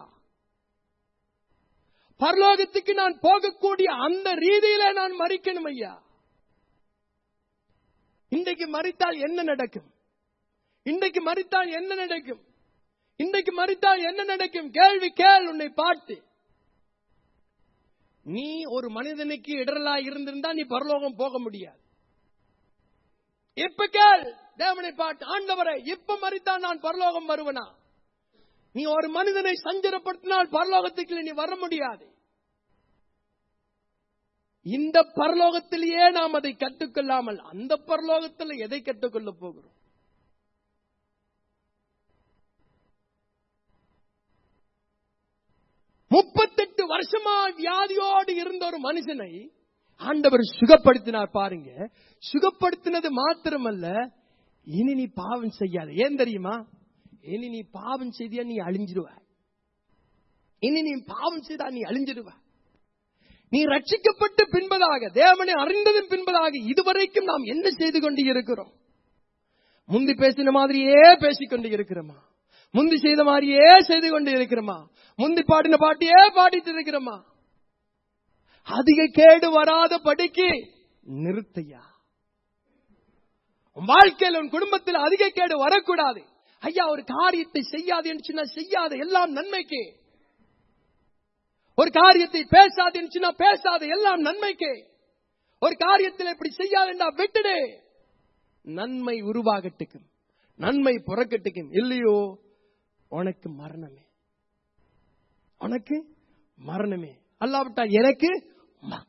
பரலோகத்துக்கு நான் போகக்கூடிய அந்த ரீதியில நான் மறிக்கணும் ஐயா இன்றைக்கு மறித்தால் என்ன நடக்கும் இன்றைக்கு மறித்தால் என்ன நடக்கும் இன்றைக்கு மறித்தால் என்ன நடக்கும் கேள்வி கேள் உன்னை பார்த்து நீ ஒரு மனிதனுக்கு இடரலா இருந்திருந்தா நீ பரலோகம் போக முடியாது இப்ப கேள் தேவனை பாட்டு ஆண்டவரை இப்ப மறித்தான் நான் பரலோகம் வருவனா நீ ஒரு மனிதனை சஞ்சலப்படுத்தினால் பரலோகத்துக்கு நீ வர முடியாது இந்த பரலோகத்திலேயே நாம் அதை கற்றுக்கொள்ளாமல் அந்த பரலோகத்தில் எதை கற்றுக்கொள்ள போகிறோம் முப்பத்தெட்டு வருஷமா வியாதியோடு இருந்த ஒரு மனுஷனை ஆண்டவர் சுகப்படுத்தினார் பாருங்க சுகப்படுத்தினது மாத்திரமல்ல இனி நீ பாவம் செய்யாத ஏன் தெரியுமா இனி நீ பாவம் செய்தியா நீ அழிஞ்சிருவ இனி நீ பாவம் செய்தா நீ அழிஞ்சிருவ நீ ரட்சிக்கப்பட்டு பின்பதாக தேவனை அறிந்ததன் பின்பதாக இதுவரைக்கும் நாம் என்ன செய்து கொண்டு இருக்கிறோம் முந்தி பேசின மாதிரியே பேசிக்கொண்டு இருக்கிறோமா முந்தி செய்த மாதிரியே செய்து கொண்டு இருக்கிறோமா முந்தி பாடின பாட்டியே பாடிட்டு இருக்கிறோமா அதிக கேடு வராத படிக்கு நிறுத்தையா உன் வாழ்க்கையில் உன் குடும்பத்தில் அதிக கேடு வரக்கூடாது ஐயா ஒரு காரியத்தை செய்யாது என்று சொன்னா செய்யாத எல்லாம் நன்மைக்கு ஒரு காரியத்தை பேசாது என்று சொன்னா பேசாத எல்லாம் நன்மைக்கு ஒரு காரியத்தில் இப்படி செய்யாதுண்டா விட்டுடு நன்மை உருவாகட்டுக்கும் நன்மை புறக்கட்டுக்கும் இல்லையோ உனக்கு மரணமே உனக்கு மரணமே அல்லாவிட்டா எனக்கு ம-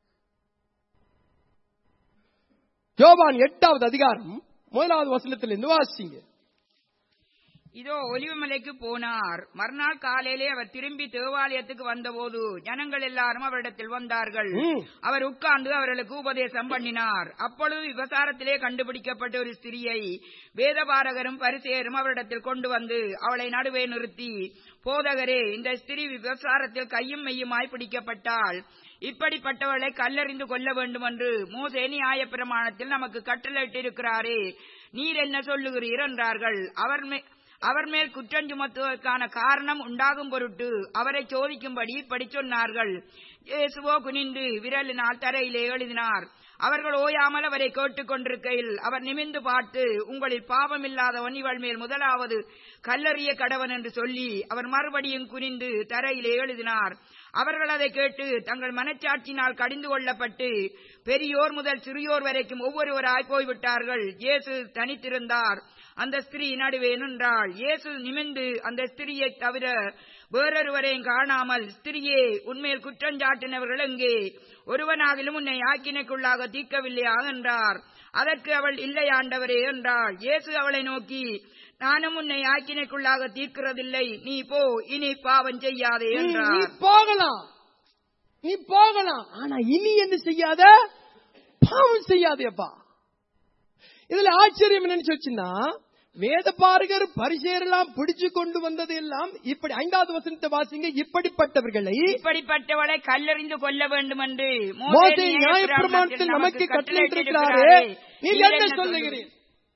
யோவான் எட்டாவது அதிகாரம் முதலாவது வசனத்தில் இருந்து வாசிங்க இதோ ஒலிவமலைக்கு போனார் மறுநாள் காலையிலே அவர் திரும்பி தேவாலயத்துக்கு வந்தபோது ஜனங்கள் எல்லாரும் அவரிடத்தில் வந்தார்கள் ம். அவர் உட்கார்ந்து அவர்களுக்கு உபதேசம் பண்ணினார் அப்பொழுது விபசாரத்திலே கண்டுபிடிக்கப்பட்ட ஒரு ஸ்திரியை வேதபாரகரும் பரிசேயரும் அவரிடத்தில் கொண்டு வந்து அவளை நடுவே நிறுத்தி போதகரே இந்த ஸ்திரீ விபசாரத்தில் கையும் மெய்யுமாய் பிடிக்கப்பட்டால் இப்படிப்பட்டவளை கல்லறிந்து கொள்ள வேண்டும் என்று மோசே நியாய பிரமாணத்தில் நமக்கு கட்டளையிட்டிருக்கிறாரே நீர் என்ன சொல்லுகிறீர் என்றார்கள் அவர் மே- அவர் மேல் குற்றம் சுமத்துவதற்கான காரணம் உண்டாகும் பொருட்டு அவரை சோதிக்கும்படி இப்படி சொன்னார்கள் இயேசுவோ குனிந்து விரலினால் தரையிலே எழுதினார் அவர்கள் ஓயாமல் அவரை கேட்டுக் கொண்டிருக்கையில் அவர் நிமிர்ந்து பார்த்து உங்களில் பாவமில்லாதவன் இவள் மேல் முதலாவது கல்லறிய கடவன் என்று சொல்லி அவர் மறுபடியும் குனிந்து தரையிலே எழுதினார் அவர்கள் அதை கேட்டு தங்கள் மனச்சாட்சியினால் கடிந்து கொள்ளப்பட்டு பெரியோர் முதல் சிறியோர் வரைக்கும் ஒவ்வொருவராய் போய்விட்டார்கள் இயேசு தனித்திருந்தார் அந்த ஸ்திரீ நடுவே நின்றாள் இயேசு நிமிர்ந்து அந்த ஸ்திரியை தவிர வேறொருவரையும் காணாமல் ஸ்திரியே உன்மேல் குற்றஞ்சாட்டினவர்கள் எங்கே ஒருவனாகிலும் உன்னை ஆக்கினைக்குள்ளாக தீர்க்கவில்லையா என்றார் அதற்கு அவள் இல்லை ஆண்டவரே என்றாள் இயேசு அவளை நோக்கி நானும் உன்னை ஆக்கினைக்குள்ளாக தீர்க்கிறதில்லை நீ போ இனி பாவம் செய்யாதே நீ- நீ என்றார் போகலாம் நீ போகலாம் ஆனா இனி என்ன செய்யாத பாவம் செய்யாதேப்பா இதுல ஆச்சரியம் என்னன்னு சொல்லிச்சுன்னா வேத பாரகர் பரிசேரெல்லாம் பிடிச்சு கொண்டு வந்தது எல்லாம் இப்படி ஐந்தாவது வசனத்தை வாசிங்க இப்படிப்பட்டவர்களை இப்படிப்பட்டவளை கல்லறிந்து கொள்ள வேண்டும் என்று மோசே நியாயப்பிரமாணத்தில் நமக்கு கட்டளையிட்டிருக்கிறாரே நீங்க என்ன சொல்லுகிறீர்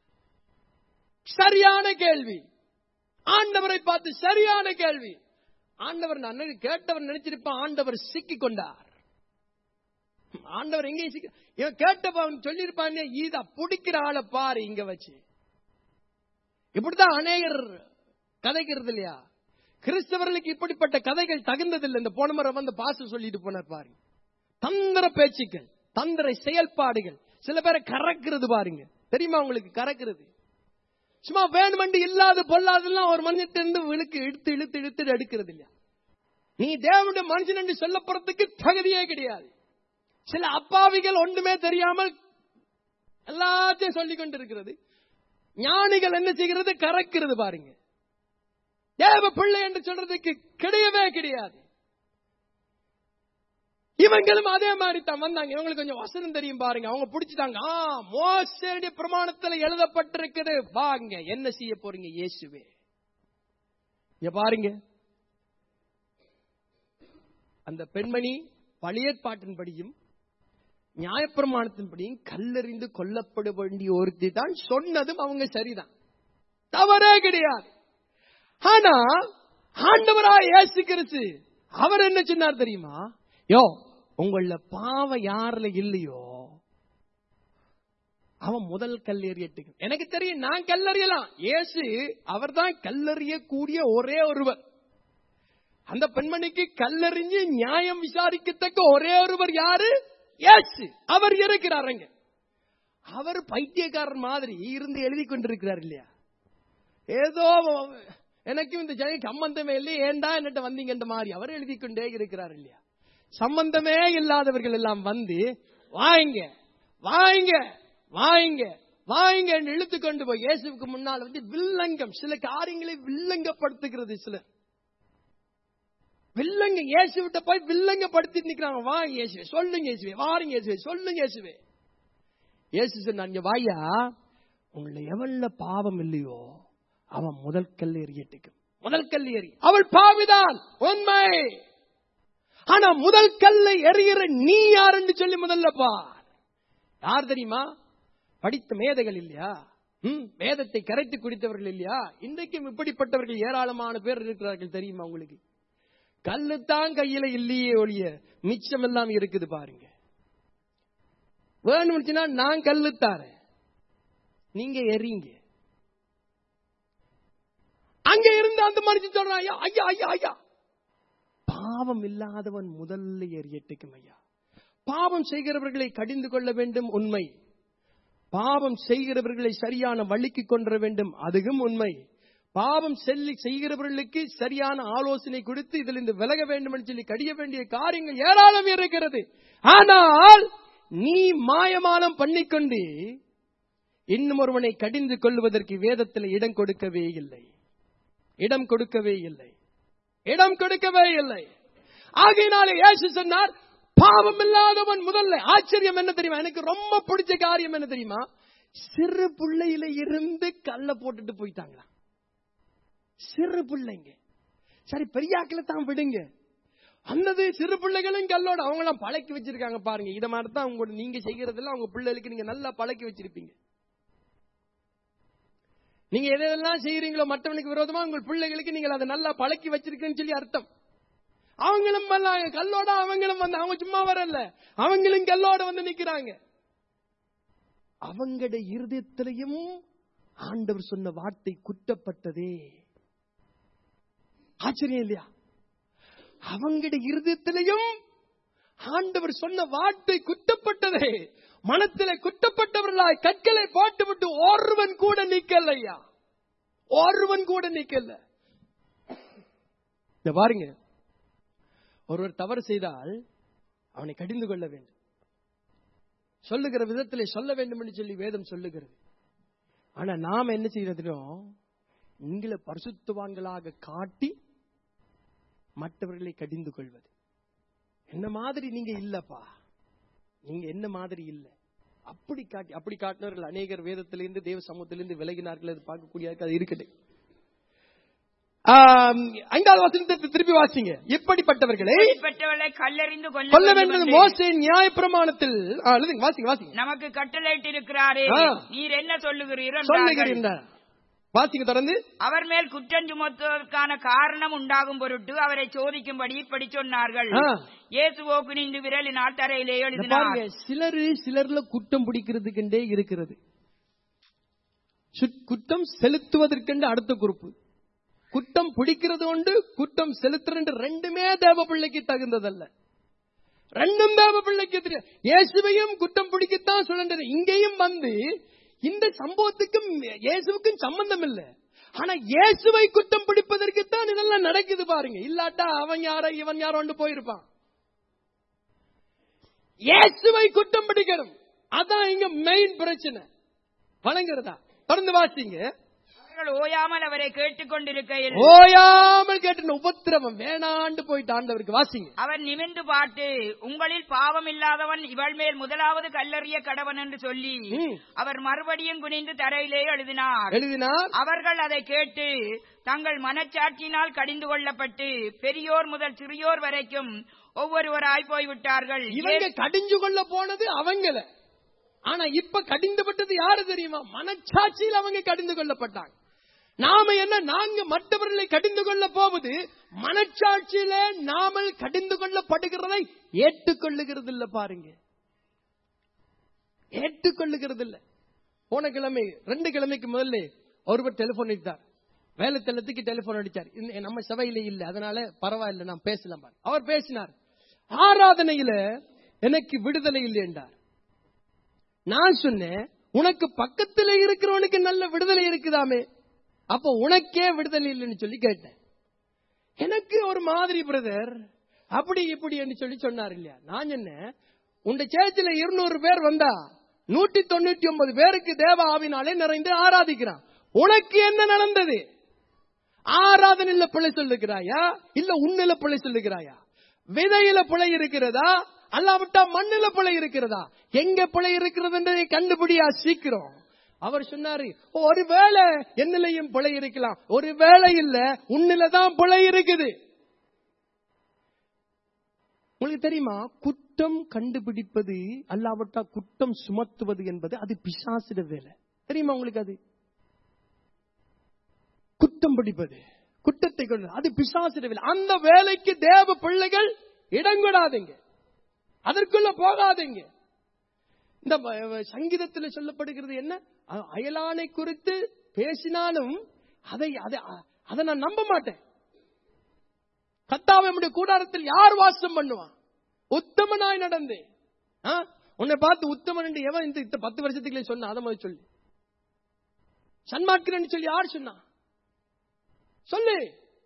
சரியான கேள்வி ஆண்டவரை பார்த்து சரியான கேள்வி ஆண்டவர் நான் கேட்டவர் நினைச்சிருப்பான் ஆண்டவர் சிக்கிக் கொண்டார் ஆண்டவர் எங்கே சிக்க இவன் கேட்டவன் சொல்லியிருப்பானே இத பிடிக்கிற ஆளை பாரு இங்க வச்சு இப்படிதான் அநேகர் கதைக்கிறது இல்லையா கிறிஸ்தவர்களுக்கு இப்படிப்பட்ட கதைகள் தகுந்ததில்லை இந்த போன முறை வந்து பாச சொல்லிட்டு போனார் பாருங்க தந்திர பேச்சுக்கள் தந்திர செயல்பாடுகள் சில பேரை கறக்கிறது பாருங்க தெரியுமா உங்களுக்கு கறக்கிறது சும்மா வேணுமெண்டு இல்லாத பொல்லாதெல்லாம் ஒரு மனுஷன் இருந்து விழுக்கு இழுத்து இழுத்து இழுத்து எடுக்கிறது இல்லையா நீ தேவனுடைய மனுஷன் என்று சொல்லப்படுறதுக்கு தகுதியே கிடையாது சில அப்பாவிகள் ஒன்றுமே தெரியாமல் எல்லாத்தையும் சொல்லிக் கொண்டிருக்கிறது ஞானிகள் என்ன செய்கிறது கறக்கிறது பாருங்க தேவ பிள்ளை என்று சொல்றதுக்கு கிடையவே கிடையாது இவங்களும் அதே மாதிரி தான் வந்தாங்க இவங்களுக்கு கொஞ்சம் வசனம் தெரியும் பாருங்க அவங்க பிடிச்சிட்டாங்க ஆ மோசடி பிரமாணத்துல எழுதப்பட்டிருக்குது வாங்க என்ன செய்ய போறீங்க இயேசுவே இங்க பாருங்க அந்த பெண்மணி பழையற்பாட்டின்படியும் நியாயப்பிரமாணத்தின்படியும் கல்லறிந்து கொல்லப்பட வேண்டிய ஒருத்தி தான் சொன்னதும் அவங்க சரிதான் தவறே கிடையாது ஆனா ஆண்டவராய் இயேசு கிறிஸ்து அவர் என்ன சொன்னார் தெரியுமா யோ உங்கள பாவ யாருல இல்லையோ அவன் முதல் கல்லெறியட்டுக்கு எனக்கு தெரியும் நான் கல்லறியலாம் இயேசு அவர்தான் கல்லறியக்கூடிய ஒரே ஒருவர் அந்த பெண்மணிக்கு கல்லறிஞ்சு நியாயம் விசாரிக்கத்தக்க ஒரே ஒருவர் யாரு இயேசு அவர் இருக்கிறாருங்க அவர் பைத்தியக்காரர் மாதிரி இருந்து எழுதி கொண்டிருக்கிறார் இல்லையா ஏதோ எனக்கும் இந்த ஜனங்க சம்பந்தமே இல்லையே ஏண்டா என்னட்ட வந்தீங்கன்ற மாதிரி அவர் எழுதி கொண்டே இருக்கிறார் இல்லையா சம்பந்தமே இல்லாதவர்கள் எல்லாம் வந்து வாங்க வாங்க வாங்க வாங்க என்று இழுத்து கொண்டு போய் இயேசுக்கு முன்னால் வந்து வில்லங்கம் சில காரியங்களை வில்லங்கப்படுத்துகிறது சிலர் வில்லங்க இயேசுவிட்ட போய் வில்லங்கப்படுத்தி நிக்கிறாங்க வாங்க இயேசுவே சொல்லுங்க இயேசுவே வாருங்க இயேசுவே சொல்லுங்க இயேசுவே இயேசு சொன்னாங்க வாயா உங்களை எவன்ல பாவம் இல்லையோ அவன் முதல் கல் எறியட்டுக்கு முதல் கல் எறி அவள் பாவிதான் உண்மை ஆனா முதல் கல்லை எறிகிற நீ யாருன்னு சொல்லி முதல்ல பார் யார் தெரியுமா படித்த மேதைகள் இல்லையா ம், வேதத்தை கரைத்து குடித்தவர்கள் இல்லையா இன்றைக்கும் இப்படிப்பட்டவர்கள் ஏராளமான பேர் இருக்கிறார்கள் தெரியுமா உங்களுக்கு கல்லுத்தான் கையில இல்லையே ஒழிய மிச்சம் எல்லாம் இருக்குது பாருங்க வேணும்னுச்சுன்னா நான் கல்லு தாரேன் நீங்க எறீங்க அங்க இருந்து அந்த மனுஷன் சொல்றான் ஐயா ஐயா ஐயா ஐயா பாவம் இல்லாதவன் முதல்ல எறியட்டுக்கும் ஐயா பாவம் செய்கிறவர்களை கடிந்து கொள்ள வேண்டும் உண்மை பாவம் செய்கிறவர்களை சரியான வழிக்கு கொண்டு வேண்டும் அதுவும் உண்மை பாவம் செல்லி செய்கிறவர்களுக்கு சரியான ஆலோசனை கொடுத்து இதில் இருந்து விலக வேண்டும் என்று சொல்லி கடிய வேண்டிய காரியங்கள் ஏராளம் இருக்கிறது ஆனால் நீ மாயமானம் பண்ணிக்கொண்டு இன்னும் ஒருவனை கடிந்து கொள்வதற்கு வேதத்தில் இடம் கொடுக்கவே இல்லை இடம் கொடுக்கவே இல்லை இடம் கொடுக்கவே இல்லை ஆகையினாலே இயேசு சொன்னார் பாவம் இல்லாதவன் முதல்ல ஆச்சரியம் என்ன தெரியுமா எனக்கு ரொம்ப பிடிச்ச காரியம் என்ன தெரியுமா சிறு பிள்ளையில இருந்து கல்ல போட்டுட்டு போயிட்டாங்களா சிறு பிள்ளைங்க சரி பெரியாக்களை தான் விடுங்க அந்தது சிறு பிள்ளைகளும் கல்லோட அவங்க எல்லாம் பழக்கி வச்சிருக்காங்க பாருங்க இத மாதிரி தான் உங்களோட நீங்க செய்யறதுல அவங்க பிள்ளைகளுக்கு நீங்க நல்லா பழக்கி வச்சிருப்பீங்க நீங்க எதெல்லாம் செய்யறீங்களோ மற்றவனுக்கு விரோதமா உங்கள் பிள்ளைகளுக்கு நீங்கள் அதை நல்லா பழக்கி வச்சிருக்கீங்கன்னு சொல்லி அர்த்தம் அவங்களும் வந்தாங்க கல்லோட அவங்களும் வந்து அவங்க சும்மா வரல அவங்களும் கல்லோட வந்து நிக்கிறாங்க அவங்கட இருதயத்திலையும் ஆண்டவர் சொன்ன வார்த்தை குற்றப்பட்டதே ஆச்சரியம் இல்லையா அவங்கட இருதயத்திலையும் ஆண்டவர் சொன்ன வார்த்தை குற்றப்பட்டதே மனத்திலே குற்றப்பட்டவர்களாய் கற்களை போட்டுவிட்டு ஒருவன் கூட நிக்கல ஐயா ஒருவன் கூட நிக்கல இந்த பாருங்க ஒருவர் தவறு செய்தால் அவனை கடிந்து கொள்ள வேண்டும் சொல்லுகிற விதத்திலே சொல்ல வேண்டும் என்று சொல்லி வேதம் சொல்லுகிறது ஆனா நாம என்ன செய்யறதுனோம் உங்களை பரிசுத்தவான்களாக காட்டி மற்றவர்களை கடிந்து கொள்வது என்ன மாதிரி நீங்க இல்லப்பா நீங்க என்ன மாதிரி இல்ல அப்படி காட்டி அப்படி காட்டினவர்கள் அநேகர் வேதத்திலிருந்து தேவ சமூகத்திலிருந்து விலகினார்கள் அது பார்க்கக்கூடிய அது இருக்குது ஆம், ஐந்தாவது வசனத்தை திருப்பி வாசிங்க இப்படிப்பட்டவர்களை பெற்றவளை கல்லறிந்து கொல்ல கொல்ல வேண்டும் வேண்டும் என்று மோசே நியாய பிரமாணத்தில் வாசிங்க வாசிங்க நமக்கு கட்டளையிட்டிருக்கிறாரே ஆ. நீர் என்ன சொல்லுகிறீர் என்றார்கள். சொல்லுகிறீர்கள் வாசிங்க தொடர்ந்து அவர் மேல் குற்றம் சுமத்துவதற்கான காரணம் உண்டாகும் பொருட்டு அவரை சோதிக்கும்படி இப்படி சொன்னார்கள் ஆ. இயேசுவோ குனிந்து விரலினால் தரையிலே இந்த எழுதினார் பாருங்க சிலரு சிலர்ல குற்றம் பிடிக்கிறதுக்கெண்டே இருக்கிறது சுட்- குற்றம் செலுத்துவதற்கென்று அடுத்த குறிப்பு குற்றம் பிடிக்கிறது உண்டு குற்றம் செலுத்துறது ரெண்டுமே தேவ பிள்ளைக்கு தகுந்ததல்ல ரெண்டும் தேவ பிள்ளைக்கு தெரியும் இயேசுவையும் குற்றம் பிடிக்கத்தான் சொல்லுறது இங்கேயும் வந்து இந்த சம்பவத்துக்கும் இயேசுவுக்கும் சம்பந்தம் இல்ல ஆனா இயேசுவை குற்றம் பிடிப்பதற்கு தான் இதெல்லாம் நடக்குது பாருங்க இல்லாட்டா அவன் யாரோ இவன் யாரோ ஒன்று போயிருப்பான் இயேசுவை குற்றம் பிடிக்கணும் அதான் இங்க மெயின் பிரச்சனை வழங்குறதா தொடர்ந்து வாசிங்க அவர்கள் ஓயாமல் அவரை கேட்டுக்கொண்டிருக்கையில் ஓயாமல் கேட்டு உபத்திரவம் வேணாண்டு போயிட்டு ஆண்டவருக்கு வாசிங்க அவன் நிமிர்ந்து பார்த்து உங்களில் பாவம் இல்லாதவன் இவள் மேல் முதலாவது கல்லறிய கடவன் என்று சொல்லி ம். அவர் மறுபடியும் குனிந்து தரையிலே எழுதினார் எழுதினார் அவர்கள் அதை கேட்டு தங்கள் மனச்சாட்சியினால் கடிந்து கொள்ளப்பட்டு பெரியோர் முதல் சிறியோர் வரைக்கும் ஒவ்வொருவராய் போய்விட்டார்கள் இவங்க கடிஞ்சு கொள்ள போனது அவங்கள ஆனா இப்ப கடிந்துபட்டது யாரு தெரியுமா மனச்சாட்சியில் அவங்க கடிந்து கொள்ளப்பட்டாங்க நாம என்ன நாங்க மற்றவர்களை கடிந்து கொள்ள போவது மனச்சாட்சியில நாமல் கடிந்து கொள்ளப்படுகிறதை ஏற்றுக்கொள்ளுகிறது இல்ல பாருங்க ஏற்றுக்கொள்ளுகிறது இல்ல போன கிழமை ரெண்டு கிழமைக்கு முதல்ல ஒருவர் டெலிபோன் அடித்தார் வேலை தளத்துக்கு டெலிபோன் அடிச்சார் இந்த- நம்ம சபையில இல்ல அதனால பரவாயில்ல நான் பேசலாம் பாரு. அவர் பேசினார் ஆராதனையில எனக்கு விடுதலை இல்லை என்றார் நான் சொன்னேன் உனக்கு பக்கத்துல இருக்கிறவனுக்கு நல்ல விடுதலை இருக்குதாமே அப்ப உனக்கே விடுதலை இல்லைன்னு சொல்லி கேட்டேன் எனக்கு ஒரு மாதிரி பிரதர் அப்படி இப்படி என்று சொல்லி சொன்னார் இல்லையா நான் என்ன உண்ட சேர்ச்சில இருநூறு பேர் வந்தா நூற்றி தொண்ணூத்தி ஒன்பது பேருக்கு தேவ ஆவினாலே நிறைந்து ஆராதிக்கிறான் உனக்கு என்ன நடந்தது ஆராதனையில பிழை சொல்லுகிறாயா இல்ல உன்னில பிழை சொல்லுகிறாயா விதையில பிழை இருக்கிறதா அல்லாவிட்டா மண்ணில பிழை இருக்கிறதா எங்க பிழை இருக்கிறதுன்றதை கண்டுபிடியா சீக்கிரம் அவர் சொன்னாரு ஒருவேளை என்னிலையும் பிழை இருக்கலாம் ஒருவேளை இல்ல உன்னில தான் பிழை இருக்குது உங்களுக்கு தெரியுமா குற்றம் கண்டுபிடிப்பது அல்லாவிட்டா குற்றம் சுமத்துவது என்பது அது பிசாசிட வேலை தெரியுமா உங்களுக்கு அது குற்றம் பிடிப்பது குற்றத்தை கொண்டு அது பிசாசிட வேலை அந்த வேலைக்கு தேவ பிள்ளைகள் இடங்கொடாதீங்க அதற்குள்ள போகாதீங்க இந்த வ- வ- சங்கீதத்தில் சொல்லப்படுகிறது என்ன அ- அயலானை குறித்து பேசினாலும் அதை அதை அதை நான் நம்ப மாட்டேன் கத்தாவை நம்முடைய கூடாரத்தில் யார் வாசம் பண்ணுவான் உத்தமனாய் நடந்தேன் ஆ? உன்னை பார்த்து உத்தமன் என்று எவன் இந்த இந்த பத்து வருஷத்துக்குள்ளே சொன்னா அதை முதல்ல சொல்லு சன்மார்க்கன் சொல்லி யார் சொன்னா சொல்லு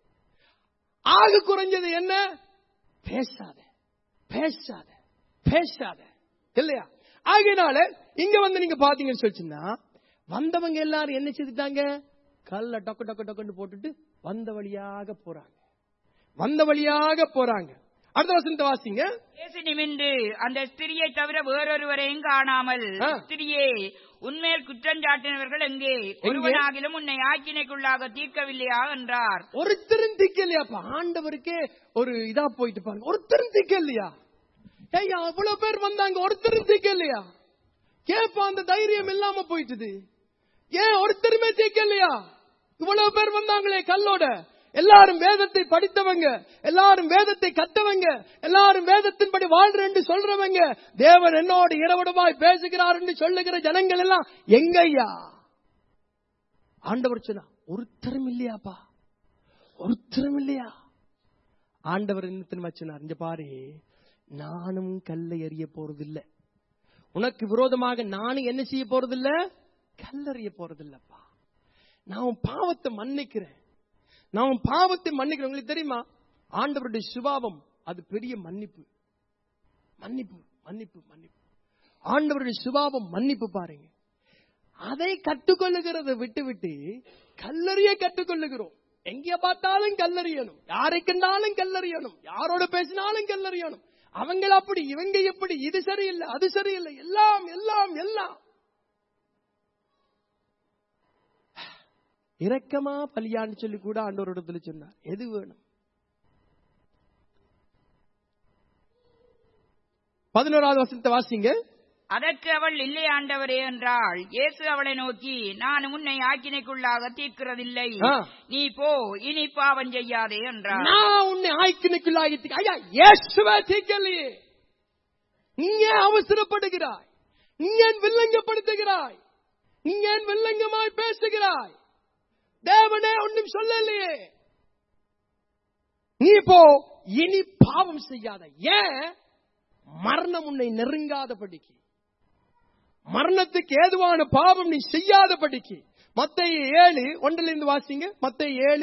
ஆக குறைஞ்சது என்ன பேசாத பேசாத பேசாத இல்லையா ஆகையினால இங்க வந்து நீங்க பாத்தீங்கன்னு சொல்லிச்சுன்னா வந்தவங்க எல்லாரும் என்ன செய்துட்டாங்க கல்ல டொக்கு டொக்கு டொக்குன்னு போட்டுட்டு வந்த வழியாக போறாங்க வந்த வழியாக போறாங்க அடுத்த வசனத்தை வாசிங்க இயேசு நிமிர்ந்து அந்த ஸ்திரியை தவிர வேறொருவரையும் காணாமல் ஆ. ஸ்திரியே உன்மேல் குற்றஞ்சாட்டினவர்கள் எங்கே ஒருவனாகிலும் உன்னை ஆக்கினைக்குள்ளாக தீர்க்கவில்லையா என்றார் ஒருத்தரும் திக்கலையாப்பா ஆண்டவருக்கே ஒரு இதா போயிட்டு பாருங்க ஒருத்தரும் திக்கலையா ஏய்யா அவ்வளவு பேர் வந்தாங்க ஒருத்தரும் திக்கலையா ஏப்பா அந்த தைரியம் இல்லாம போயிட்டுது ஏன் ஒருத்தருமே திக்கலையா இவ்வளவு பேர் வந்தாங்களே கல்லோட எல்லாரும் வேதத்தை படித்தவங்க எல்லாரும் வேதத்தை கத்தவங்க எல்லாரும் வேதத்தின்படி வாழ்றேன்னு சொல்றவங்க தேவன் என்னோடு இரவடமாய் பேசுகிறார் என்று சொல்லுகிற ஜனங்கள் எல்லாம் எங்கய்யா ஆண்டவர் சொன்னா ஒருத்தரும் இல்லையாப்பா ஒருத்தரும் இல்லையா ஆண்டவர் என்ன தெரியுமா சொன்னார் இங்க பாரு நானும் கல்லை எறிய போறதில்ல உனக்கு விரோதமாக நானும் என்ன செய்ய போறதில்ல கல்லறிய போறதில்லப்பா நான் உன் பாவத்தை மன்னிக்கிறேன் நான் உன் பாவத்தை மன்னிக்கிறேன் உங்களுக்கு தெரியுமா ஆண்டவருடைய சுபாவம் அது பெரிய மன்னிப்பு மன்னிப்பு மன்னிப்பு மன்னிப்பு ஆண்டவருடைய சுபாவம் மன்னிப்பு பாருங்க அதை கற்றுக்கொள்ளுகிறத விட்டு விட்டு கல்லறிய கற்றுக்கொள்ளுகிறோம் எங்க பார்த்தாலும் கல்லறியணும் யாரை கண்டாலும் கல்லறியணும் யாரோட பேசினாலும் கல்லறியணும் அவங்க அப்படி இவங்க எப்படி இது சரியில்லை அது சரியில்லை எல்லாம் எல்லாம் எல்லாம் இரக்கமா பலியான்னு சொல்லி கூட ஆண்டவர் இடத்துல சொன்னார் எது வேணும் பதினோராவது வசனத்தை வாசிங்க அதற்கு அவள் இல்லை ஆண்டவரே என்றாள் இயேசு அவளை நோக்கி நான் உன்னை ஆக்கினைக்குள்ளாக தீர்க்கிறதில்லை ஆ. நீ போ இனி பாவம் செய்யாதே என்றார் நான் உன்னை ஆய்க்கினுக்குள்ளாகி ஐயா இயேசுவே தீக்கலையே நீ ஏன் அவசரப்படுகிறாய் நீ ஏன் வில்லங்கப்படுத்துகிறாய் நீ ஏன் வில்லங்கமாய் பேசுகிறாய் தேவனே ஒன்றும் சொல்லலையே நீ போ இனி பாவம் செய்யாத ஏன் மரணம் உன்னை நெருங்காதபடிக்கு மரணத்துக்கு ஏதுவான பாவம் நீ செய்யாதபடிக்கு மத்தேயு ஏழு ஒன்றிலிருந்து வாசிங்க மத்தேயு ஏழு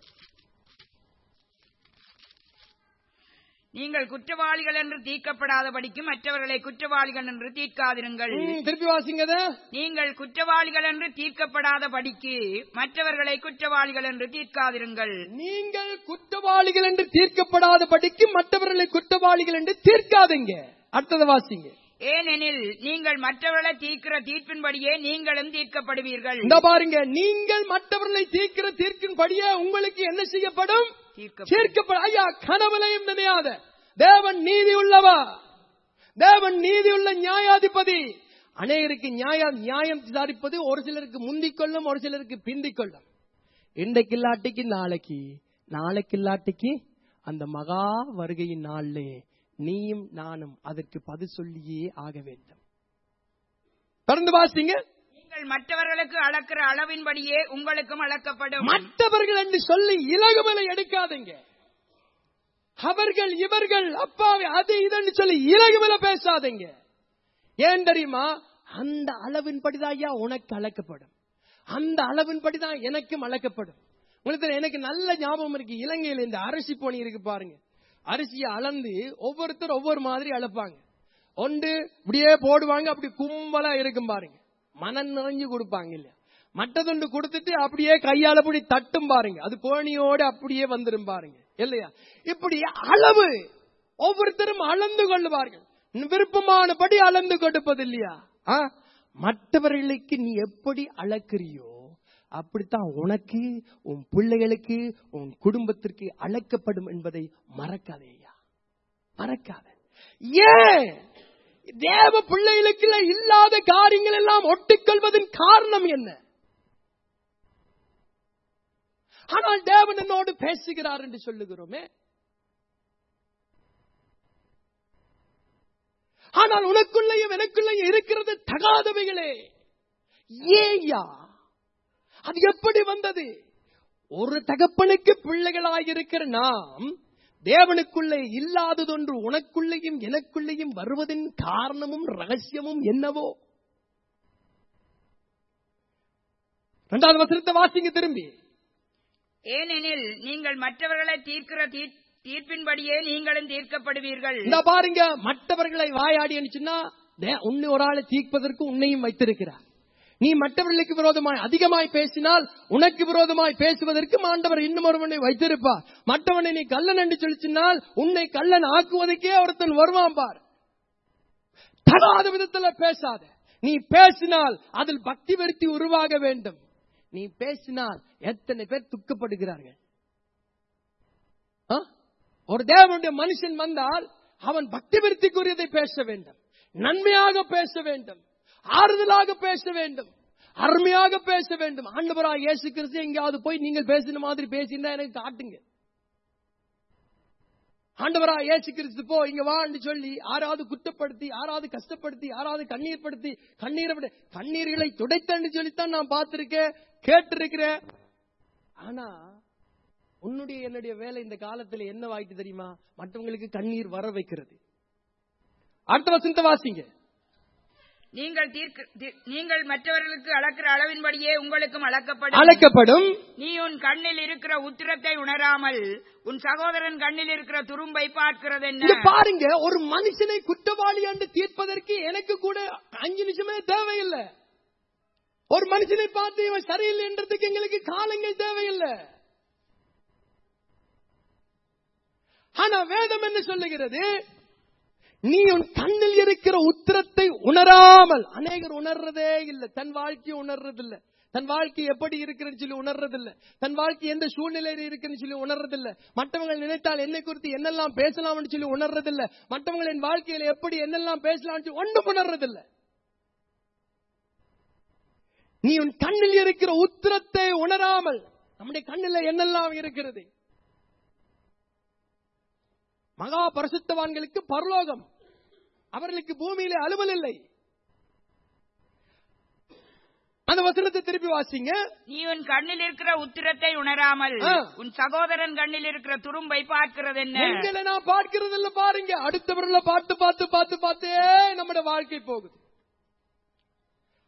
நீங்கள் குற்றவாளிகள் என்று தீர்க்கப்படாதபடிக்கு மற்றவர்களை குற்றவாளிகள் என்று தீர்க்காதிருங்கள் ம், திருப்பி வாசிங்க அத. நீங்கள் குற்றவாளிகள் என்று தீர்க்கப்படாதபடிக்கு மற்றவர்களை குற்றவாளிகள் என்று தீர்க்காதிருங்கள் நீங்கள் குற்றவாளிகள் என்று தீர்க்கப்படாதபடிக்கு மற்றவர்களை குற்றவாளிகள் என்று தீர்க்காதீங்க அடுத்தது வாசிங்க ஏனெனில் நீங்கள் மற்றவர்களை தீர்க்கிற தீர்ப்பின்படியே நீங்களும் தீர்க்கப்படுவீர்கள் இந்த பாருங்க நீங்கள் மற்றவர்களை தீர்க்கிற தீர்க்கின்படியே உங்களுக்கு என்ன செய்யப்படும் தீர்க்கப்படும். தீர்க்கப்படும் ஐயா கனவுலையும் நினையாத தேவன் நீதி உள்ளவா தேவன் நீதி உள்ள நியாயாதிபதி அநேகருக்கு நியாய நியாயம் விசாரிப்பது ஒரு சிலருக்கு முந்திக் கொள்ளும் ஒரு சிலருக்கு பிந்திக் கொள்ளும் இன்றைக்கு இல்லாட்டிக்கு நாளைக்கு நாளைக்கு இல்லாட்டிக்கு அந்த மகா வருகையின் நாளிலே நீயும் நானும் அதற்கு பதில் சொல்லியே ஆக வேண்டும் தொடர்ந்து வாசிங்க நீங்கள் மற்றவர்களுக்கு அளக்கிற அளவின்படியே உங்களுக்கும் அளக்கப்படும் மற்றவர்கள் என்று சொல்லி இலகுமலை எடுக்காதீங்க அவர்கள் இவர்கள் அப்பாவை அது இதுன்னு சொல்லி இலகுமல பேசாதீங்க ஏன் தெரியுமா அந்த அளவின்படிதான் ஐயா உனக்கு அளக்கப்படும் அந்த அளவின்படிதான் எனக்கும் அளக்கப்படும் உங்களுக்கு தெரியும், எனக்கு நல்ல ஞாபகம் இருக்கு இலங்கையில இந்த அரிசி போனி இருக்கு பாருங்க அரிசியை அளந்து ஒவ்வொருத்தர் ஒவ்வொரு மாதிரி அளப்பாங்க ஒன்று இப்படியே போடுவாங்க அப்படி கும்பலா இருக்கும் பாருங்க மனம் நிறைஞ்சு கொடுப்பாங்க இல்ல மற்றதொண்டு கொடுத்துட்டு அப்படியே கையால அப்படி தட்டும் பாருங்க அது கோணியோட அப்படியே வந்துரும் பாருங்க இல்லையா இப்படி அளவு ஒவ்வொருத்தரும் அளந்து கொள்ளுவார்கள் விருப்பமானபடி அளந்து கொடுப்பது இல்லையா ஆ? மற்றவர்களுக்கு நீ எப்படி அளக்கிறியோ அப்படித்தான் உனக்கு உன் பிள்ளைகளுக்கு உன் குடும்பத்திற்கு அளக்கப்படும் என்பதை மறக்காதே ஐயா மறக்காத ஏன் தேவ பிள்ளைகளுக்கு இல்லாத காரியங்கள் எல்லாம் ஒட்டிக்கொள்வதன் காரணம் என்ன ஆனால் தேவன் என்னோடு பேசுகிறார் என்று சொல்லுகிறோமே ஆனால் உனக்குள்ளேயும் எனக்குள்ளேயும் இருக்கிறது தகாதவைகளே ஏயா அது எப்படி வந்தது ஒரு தகப்பனுக்கு பிள்ளைகளாயிருக்கிற நாம் தேவனுக்குள்ளே இல்லாததொன்று உனக்குள்ளேயும் எனக்குள்ளேயும் வருவதின் காரணமும் ரகசியமும் என்னவோ இரண்டாவது வசனத்தை வாசிங்க திரும்பி ஏனெனில் நீங்கள் மற்றவர்களை தீர்க்கிற தீர்- தீர்ப்பின்படியே நீங்களும் தீர்க்கப்படுவீர்கள் இந்த பாருங்க மற்றவர்களை வாயாடி சொன்னா உன்னை ஒரு ஆளை தீர்ப்பதற்கு உன்னையும் வைத்திருக்கிறார் நீ மற்றவர்களுக்கு விரோதமாய் அதிகமாய் பேசினால் உனக்கு விரோதமாய் பேசுவதற்கு ஆண்டவர் இன்னும் ஒருவனை வைத்திருப்பார் மற்றவனை நீ கள்ளன் என்று சொல்லிச்சினால் உன்னை கள்ளன் ஆக்குவதற்கே ஒருத்தன் வருவான் பார் தகாத விதத்துல பேசாத நீ பேசினால் அதில் பக்தி வெறுத்தி உருவாக வேண்டும் நீ பேசினால் எத்தனை பேர் துக்கப்படுகிறார்கள் ஆ? ஒரு தேவனுடைய மனுஷன் வந்தால் அவன் பக்தி விருத்திக்குரியதை பேச வேண்டும் நன்மையாக பேச வேண்டும் ஆறுதலாக பேச வேண்டும் அருமையாக பேச வேண்டும் ஆண்டவராக இயேசு கிறிஸ்து எங்கேயாவது போய் நீங்கள் பேசின மாதிரி பேசியிருந்தா எனக்கு காட்டுங்க ஆண்டவரா இயேசு கிறிஸ்து போ இங்க வான்னு சொல்லி யாராவது குற்றப்படுத்தி யாராவது கஷ்டப்படுத்தி யாராவது கண்ணீர் படுத்தி கண்ணீரை விட கண்ணீர்களை துடைத்தன்னு சொல்லித்தான் நான் பார்த்திருக்கேன் கேட்டிருக்கிறேன் ஆனா உன்னுடைய என்னுடைய வேலை இந்த காலத்துல என்ன வாய்க்கு தெரியுமா மற்றவங்களுக்கு கண்ணீர் வர வைக்கிறது அடுத்த வசனத்தை வாசிங்க நீங்கள் தீர்க்க தீ- நீங்கள் மற்றவர்களுக்கு அளக்கிற அளவின்படியே உங்களுக்கும் அளக்கப்படும் அழைக்கப்படும் நீ உன் கண்ணில் இருக்கிற உத்திரத்தை உணராமல் உன் சகோதரன் கண்ணில் இருக்கிற துரும்பை பார்க்கிறது இங்க என்ன பாருங்க ஒரு மனுஷனை குற்றவாளி என்று தீர்ப்பதற்கு எனக்கு கூட அஞ்சு நிமிஷமே தேவையில்லை ஒரு மனுஷனை பார்த்து இவன் சரியில்லை என்றதுக்கு எங்களுக்கு காலங்கள் தேவையில்லை ஆனா வேதம் என்ன சொல்லுகிறது நீ உன் கண்ணில் இருக்கிற உத்திரத்தை உணராமல் அநேகர் உணர்றதே இல்லை தன் வாழ்க்கையை உணர்றதில்லை தன் வாழ்க்கை எப்படி இருக்குன்னு சொல்லி உணர்றதில்ல தன் வாழ்க்கை எந்த சூழ்நிலையில இருக்குன்னு சொல்லி உணர்றதில்ல மற்றவங்க நினைத்தால் என்னை குறித்து என்னெல்லாம் பேசலாம்னு சொல்லி உணர்றதில்ல மற்றவங்க என் வாழ்க்கையில எப்படி என்னெல்லாம் பேசலாம்னு சொல்லி ஒன்றும் உணர்றதில்ல நீ உன் கண்ணில் இருக்கிற உத்திரத்தை உணராமல் நம்முடைய கண்ணில் என்னெல்லாம் இருக்கிறது மகா பரிசுத்தவான்களுக்கு பரலோகம் அவர்களுக்கு பூமியிலே அலுவல் இல்லை அந்த வசனத்தை திருப்பி வாசிங்க நீ உன் கண்ணில் இருக்கிற உத்திரத்தை உணராமல் ஆ. உன் சகோதரன் கண்ணில் இருக்கிற துரும்பை பார்க்கிறது என்ன எங்களை நான் பார்க்கிறது இல்ல பாருங்க அடுத்தவர்களை பார்த்து பார்த்து பார்த்து பார்த்தே நம்முடைய வாழ்க்கை போகுது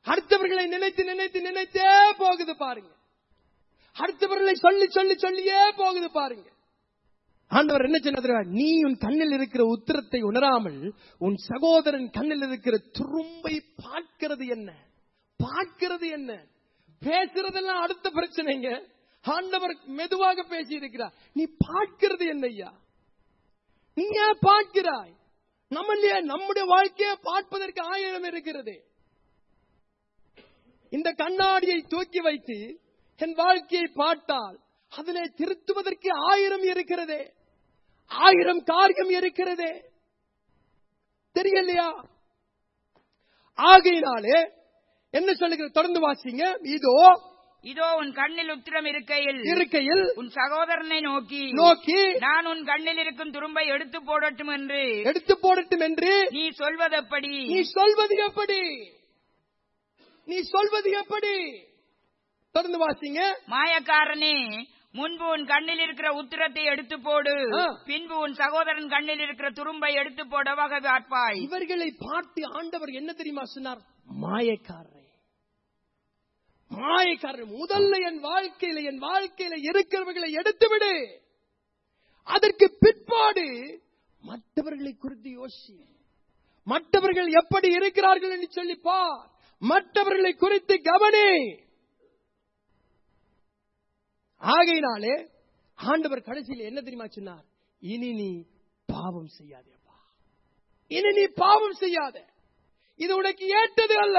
அடுத்தவர்களை நினைத்து நினைத்து நினைத்தே போகுது பாருங்க அடுத்தவர்களை சொல்லி சொல்லி சொல்லியே போகுது பாருங்க ஆண்டவர் என்ன சொன்னார் நீ உன் கண்ணில் இருக்கிற உத்திரத்தை உணராமல் உன் சகோதரன் கண்ணில் இருக்கிற துரும்பை பார்க்கிறது என்ன பார்க்கிறது என்ன பேசுறதெல்லாம் அடுத்த பிரச்சனைங்க ஆண்டவர் மெதுவாக பேசி இருக்கிறார் நீ பார்க்கிறது என்ன ஐயா நீ ஏன் பார்க்கிறாய் நம்மளையே நம்முடைய வாழ்க்கையை பார்ப்பதற்கு ஆயிரம் இருக்கிறது இந்த கண்ணாடியை தூக்கி வைத்து என் வாழ்க்கையை பார்த்தால் அதிலே திருத்துவதற்கு ஆயிரம் இருக்கிறதே ஆயிரம் காரியம் இருக்கிறதே தெரியலையா ஆகையினாலே என்ன சொல்லுகிற தொடர்ந்து வாசிங்க இதோ இதோ உன் கண்ணில் உத்திரம் இருக்கையில் இருக்கையில் உன் சகோதரனை நோக்கி நோக்கி நான் உன் கண்ணில் இருக்கும் துரும்பை எடுத்து போடட்டும் என்று எடுத்து போடட்டும் என்று நீ சொல்வதெப்படி நீ சொல்வது எப்படி நீ சொல்வது எப்படி தொடர்ந்து வாசிங்க மாயக்காரனே முன்பு உன் கண்ணில் இருக்கிற உத்திரத்தை எடுத்து போடு ஆ. பின்பு உன் சகோதரன் கண்ணில் இருக்கிற துரும்பை எடுத்து போட வகை பார்ப்பாய் இவர்களை பார்த்து ஆண்டவர் என்ன தெரியுமா சொன்னார் மாயக்காரரே மாயக்காரர் முதல்ல என் வாழ்க்கையில என் வாழ்க்கையில இருக்கிறவர்களை எடுத்து விடு அதற்கு பிற்பாடு மற்றவர்களை குறித்து யோசி மற்றவர்கள் எப்படி இருக்கிறார்கள் என்று சொல்லி பார் மற்றவர்களை குறித்து கவனி ஆகையினாலே ஆண்டவர் கடைசியில் என்ன தெரியுமா சொன்னார் இனி நீ பாவம் செய்யாதேப்பா இனி நீ பாவம் செய்யாத இது உனக்கு ஏற்றது அல்ல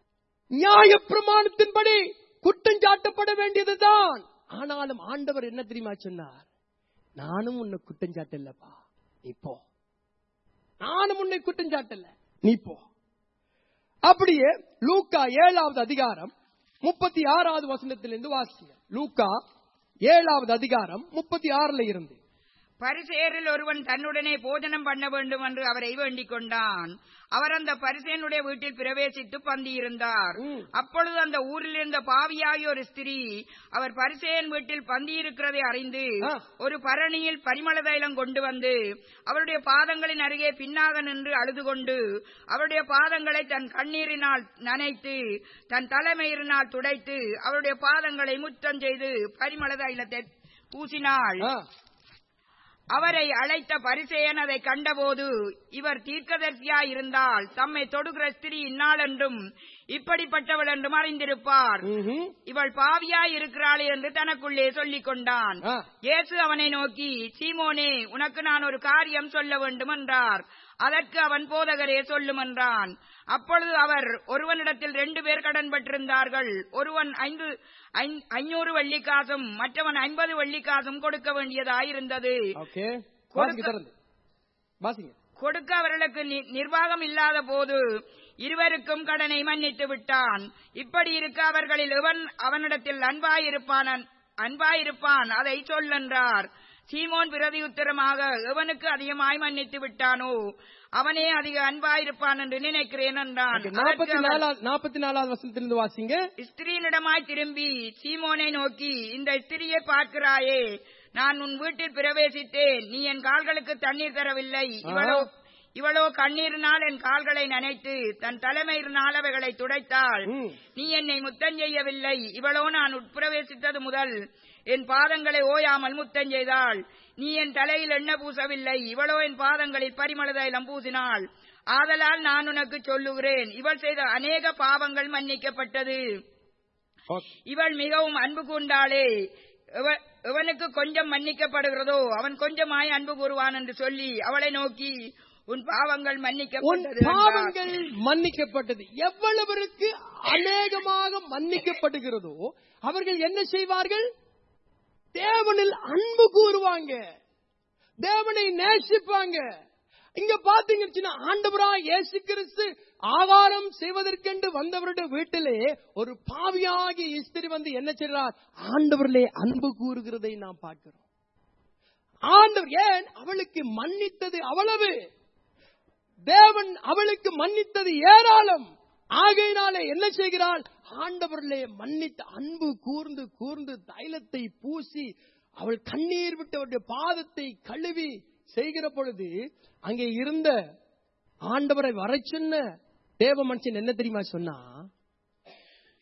நியாய பிரமாணத்தின்படி குற்றம் சாட்டப்பட வேண்டியதுதான் ஆனாலும் ஆண்டவர் என்ன தெரியுமா சொன்னார் நானும் உன்னை குற்றம் சாட்டலப்பா நீ போ நானும் உன்னை குற்றம் சாட்டல நீ போ அப்படியே லூக்கா ஏழாவது அதிகாரம் முப்பத்தி ஆறாவது வசனத்திலிருந்து வாசிங்க லூக்கா ஏழாவது அதிகாரம் முப்பத்தி ஆறுல இருந்து பரிசேரில் ஒருவன் தன்னுடனே போஜனம் பண்ண வேண்டும் என்று அவரை வேண்டிக் கொண்டான் அவர் அந்த பரிசேனுடைய வீட்டில் பிரவேசித்து பந்தியிருந்தார் ம். அப்பொழுது அந்த ஊரில் இருந்த பாவியாகிய ஒரு ஸ்திரீ அவர் பரிசேயன் வீட்டில் பந்தியிருக்கிறதை அறிந்து ஆ. ஒரு பரணியில் பரிமள தைலம் கொண்டு வந்து அவருடைய பாதங்களின் அருகே பின்னாக நின்று அழுது கொண்டு அவருடைய பாதங்களை தன் கண்ணீரினால் நனைத்து தன் தலைமயிரினால் துடைத்து அவருடைய பாதங்களை முத்தம் செய்து பரிமள தைலத்தை பூசினாள் ஆ, அவரை அழைத்த பரிசேயன் அதை கண்டபோது இவர் தீர்க்கதரிசியாயிருந்தால் தம்மை தொடுகிற ஸ்திரீ இன்னாள் என்றும் இப்படிப்பட்டவள் என்றும் அறிந்திருப்பார் ம்ஹும். இவள் பாவியாய் இருக்கிறாளே என்று தனக்குள்ளே சொல்லிக் கொண்டான் ஆ. இயேசு அவனை நோக்கி சீமோனே உனக்கு நான் ஒரு காரியம் சொல்ல வேண்டும் என்றார் அதற்கு அவன் போதகரே சொல்லும் என்றான் அப்பொழுது அவர் ஒருவனிடத்தில் ரெண்டு பேர் கடன் பட்டிருந்தார்கள் ஒருவன் ஐந்து ஐந்- ஐநூறு வெள்ளிக்காசும் மற்றவன் ஐம்பது வெள்ளிக்காசும் கொடுக்க வேண்டியதாயிருந்தது ஓகே வாசிங்க தொடர்ந்து வாசிங்க கொடுக்க அவர்களுக்கு நி- நிர்வாகம் இல்லாத போது இருவருக்கும் கடனை மன்னித்து விட்டான் இப்படி இருக்க அவர்களில் எவன் அவனிடத்தில் அன்பாயிருப்பான் அன்- அன்பாயிருப்பான் அதை சொல்லென்றார் சீமோன் பிரதி உத்தரமாக எவனுக்கு அதிகமாய் மன்னித்து விட்டானோ அவனே அதிக அன்பாயிருப்பான் என்று நினைக்கிறேன் என்றான் நாற்பத்தி அதற்கு அவர், நாலாவது நாற்பத்தி நாலாவது வசனத்திலிருந்து வாசிங்க ஸ்திரீனிடமாய் திரும்பி சீமோனை நோக்கி இந்த ஸ்திரியை பார்க்கிறாயே நான் உன் வீட்டில் பிரவேசித்தேன் நீ என் கால்களுக்கு தண்ணீர் தரவில்லை இவளோ இவளோ கண்ணீரினால் என் கால்களை நனைத்து தன் தலைமையினால் அவைகளை துடைத்தாள் ம். நீ என்னை முத்தம் செய்யவில்லை இவளோ நான் உட்பிரவேசித்தது முதல் என் பாதங்களை ஓயாமல் முத்தம் செய்தாள் நீ என் தலையில் எண்ணெய் பூசவில்லை இவளோ என் பாதங்களில் பரிமள தைலம் பூசினாள் ஆதலால் நான் உனக்கு சொல்லுகிறேன் இவள் செய்த அநேக பாவங்கள் மன்னிக்கப்பட்டது ஓகே. இவள் மிகவும் அன்பு கூர்ந்தாளே எவ- எவனுக்கு கொஞ்சம் மன்னிக்கப்படுகிறதோ அவன் கொஞ்சமாய் அன்பு கூறுவான் என்று சொல்லி அவளை நோக்கி உன் பாவங்கள் உன் மன்னிக்கப்பட்டது என்றார். பாவங்கள் மன்னிக்கப்பட்டது எவ்வளவருக்கு அநேகமாக மன்னிக்கப்படுகிறதோ அவர்கள் என்ன செய்வார்கள் தேவனில் அன்பு கூறுவாங்க தேவனை நேசிப்பாங்க இங்க பாத்தீங்கன்னா ஆண்டவரா இயேசு கிறிஸ்து ஆகாரம் செய்வதற்கென்று வந்தவருடைய வீட்டிலே ஒரு பாவியாகிய இஸ்திரி வந்து என்ன செய்றார் ஆண்டவரிலே அன்பு கூறுகிறதை நாம் பார்க்கிறோம் ஆண்டவர் ஏன் அவளுக்கு மன்னித்தது அவ்வளவு தேவன் அவளுக்கு மன்னித்தது ஏராளம் ஆகையினாலே என்ன செய்கிறாள் ஆண்டவர்களே மன்னித்து அன்பு கூர்ந்து கூர்ந்து தைலத்தை பூசி அவள் கண்ணீர் விட்டு அவருடைய பாதத்தை கழுவி செய்கிற பொழுது அங்கே இருந்த ஆண்டவரை வர சொன்ன தேவ மனுஷன் என்ன தெரியுமா சொன்னா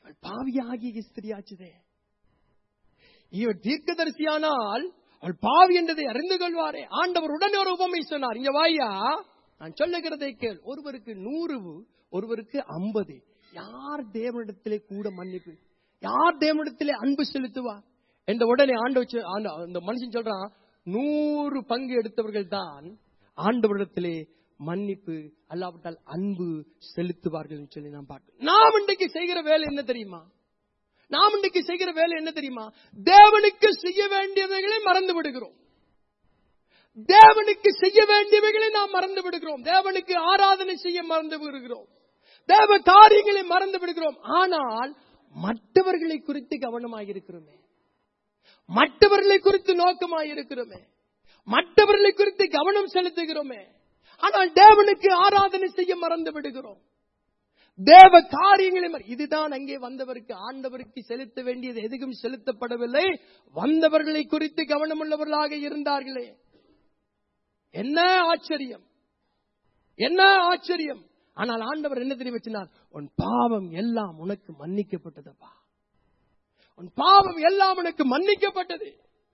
அவள் பாவியாகிய ஸ்திரியாச்சுதே இவள் தீர்க்கதரிசியானால் அவள் பாவி என்றதை அறிந்து கொள்வாரே ஆண்டவர் உடனே ஒரு உபமை சொன்னார் இங்க வாயா நான் சொல்லுகிறதை கேள் ஒருவருக்கு நூறு ஒருவருக்கு ஐம்பது யார் தேவனிடத்திலே கூட மன்னிப்பு யார் தேவனிடத்திலே அன்பு செலுத்துவா என்ற உடனே ஆண்டவர் அந்த மனுஷன் சொல்றான் நூறு பங்கு எடுத்தவர்கள் தான் ஆண்டவரிடத்திலே மன்னிப்பு அல்லாவிட்டால் அன்பு செலுத்துவார்கள் என்று சொல்லி நாம் பார்க்கிறோம் நாம் இன்றைக்கு செய்கிற வேலை என்ன தெரியுமா நாம் இன்றைக்கு செய்கிற வேலை என்ன தெரியுமா தேவனுக்கு செய்ய வேண்டியவைகளை மறந்து விடுகிறோம் தேவனுக்கு செய்ய வேண்டியவைகளை நாம் மறந்து விடுகிறோம் தேவனுக்கு ஆராதனை செய்ய மறந்து விடுகிறோம் தேவ காரியங்களை மறந்து விடுகிறோம் ஆனால் மற்றவர்களை குறித்து கவனமாக இருக்கிறோமே மற்றவர்களை குறித்து நோக்கமாக இருக்கிறோமே மற்றவர்களை குறித்து கவனம் செலுத்துகிறோமே ஆனால் தேவனுக்கு ஆராதனை செய்ய மறந்து விடுகிறோம் தேவ காரியங்களை மற- இதுதான் அங்கே வந்தவருக்கு ஆண்டவருக்கு செலுத்த வேண்டியது எதுவும் செலுத்தப்படவில்லை வந்தவர்களை குறித்து கவனமுள்ளவர்களாக இருந்தார்களே என்ன ஆச்சரியம் என்ன ஆச்சரியம் ஆனால் ஆண்டவர் என்ன தெரிவி வச்சினார் உன் பாவம் எல்லாம் உனக்கு மன்னிக்கப்பட்டதப்பா உன் பாவம் எல்லாம் உனக்கு மன்னிக்கப்பட்டது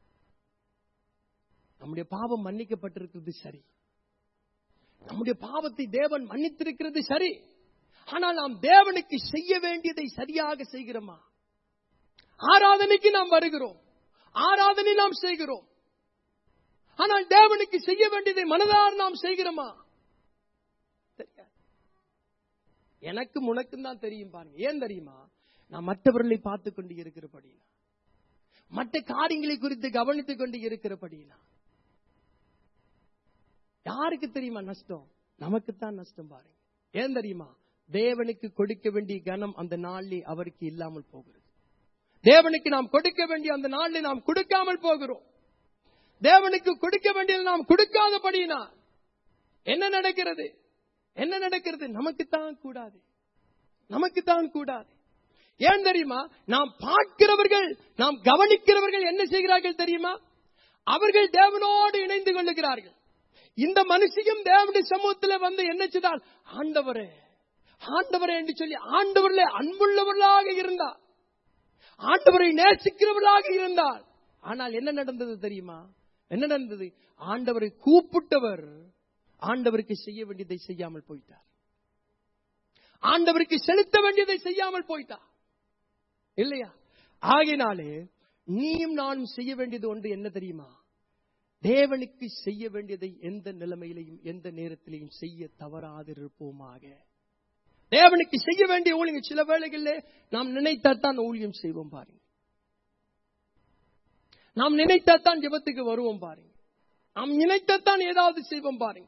நம்முடைய பாவம் மன்னிக்கப்பட்டிருக்கிறது சரி நம்முடைய பாவத்தை தேவன் மன்னித்திருக்கிறது சரி ஆனால் நாம் தேவனுக்கு செய்ய வேண்டியதை சரியாக செய்கிறோமா ஆராதனைக்கு நாம் வருகிறோம் ஆராதனை நாம் செய்கிறோம் ஆனால் தேவனுக்கு செய்ய வேண்டியதை மனதார் நாம் செய்கிறோமா தெரியாது எனக்கும் உனக்கும் தான் தெரியும் பாருங்க ஏன் தெரியுமா நான் மற்றவர்களை பார்த்து கொண்டு இருக்கிறபடினா மற்ற காரியங்களை குறித்து கவனித்துக் கொண்டு இருக்கிறபடினா யாருக்கு தெரியுமா நஷ்டம் நமக்குத்தான் நஷ்டம் பாருங்க ஏன் தெரியுமா தேவனுக்கு கொடுக்க வேண்டிய கனம் அந்த நாளில் அவருக்கு இல்லாமல் போகிறது தேவனுக்கு நாம் கொடுக்க வேண்டிய அந்த நாளில் நாம் கொடுக்காமல் போகிறோம் தேவனுக்கு கொடுக்க வேண்டியது நாம் கொடுக்காதபடினா என்ன நடக்கிறது என்ன நடக்கிறது நமக்குத்தான் கூடாது நமக்குத்தான் கூடாது ஏன் தெரியுமா நாம் பார்க்கிறவர்கள் நாம் கவனிக்கிறவர்கள் என்ன செய்கிறார்கள் தெரியுமா அவர்கள் தேவனோடு இணைந்து கொள்ளுகிறார்கள் இந்த மனுஷியும் தேவனுடைய சமூகத்தில் வந்து என்ன செய்தால் ஆண்டவரே ஆண்டவரே என்று சொல்லி ஆண்டவர்களே அன்புள்ளவர்களாக இருந்தார் ஆண்டவரை நேசிக்கிறவர்களாக இருந்தார் ஆனால் என்ன நடந்தது தெரியுமா என்ன நடந்தது ஆண்டவரை கூப்பிட்டவர் ஆண்டவருக்கு செய்ய வேண்டியதை செய்யாமல் போயிட்டார் ஆண்டவருக்கு செலுத்த வேண்டியதை செய்யாமல் போயிட்டார் இல்லையா ஆகினாலே நீயும் நானும் செய்ய வேண்டியது ஒன்று என்ன தெரியுமா தேவனுக்கு செய்ய வேண்டியதை எந்த நிலைமையிலையும் எந்த நேரத்திலையும் செய்ய தவறாதிருப்போமாக தேவனுக்கு செய்ய வேண்டிய ஊழியம் சில வேளைகளிலே நாம் நினைத்தாத்தான் ஊழியம் செய்வோம் பாருங்க நாம் நினைத்தாத்தான் ஜெபத்துக்கு வருவோம் பாருங்க நாம் நினைத்தாத்தான் ஏதாவது செய்வோம் பாருங்க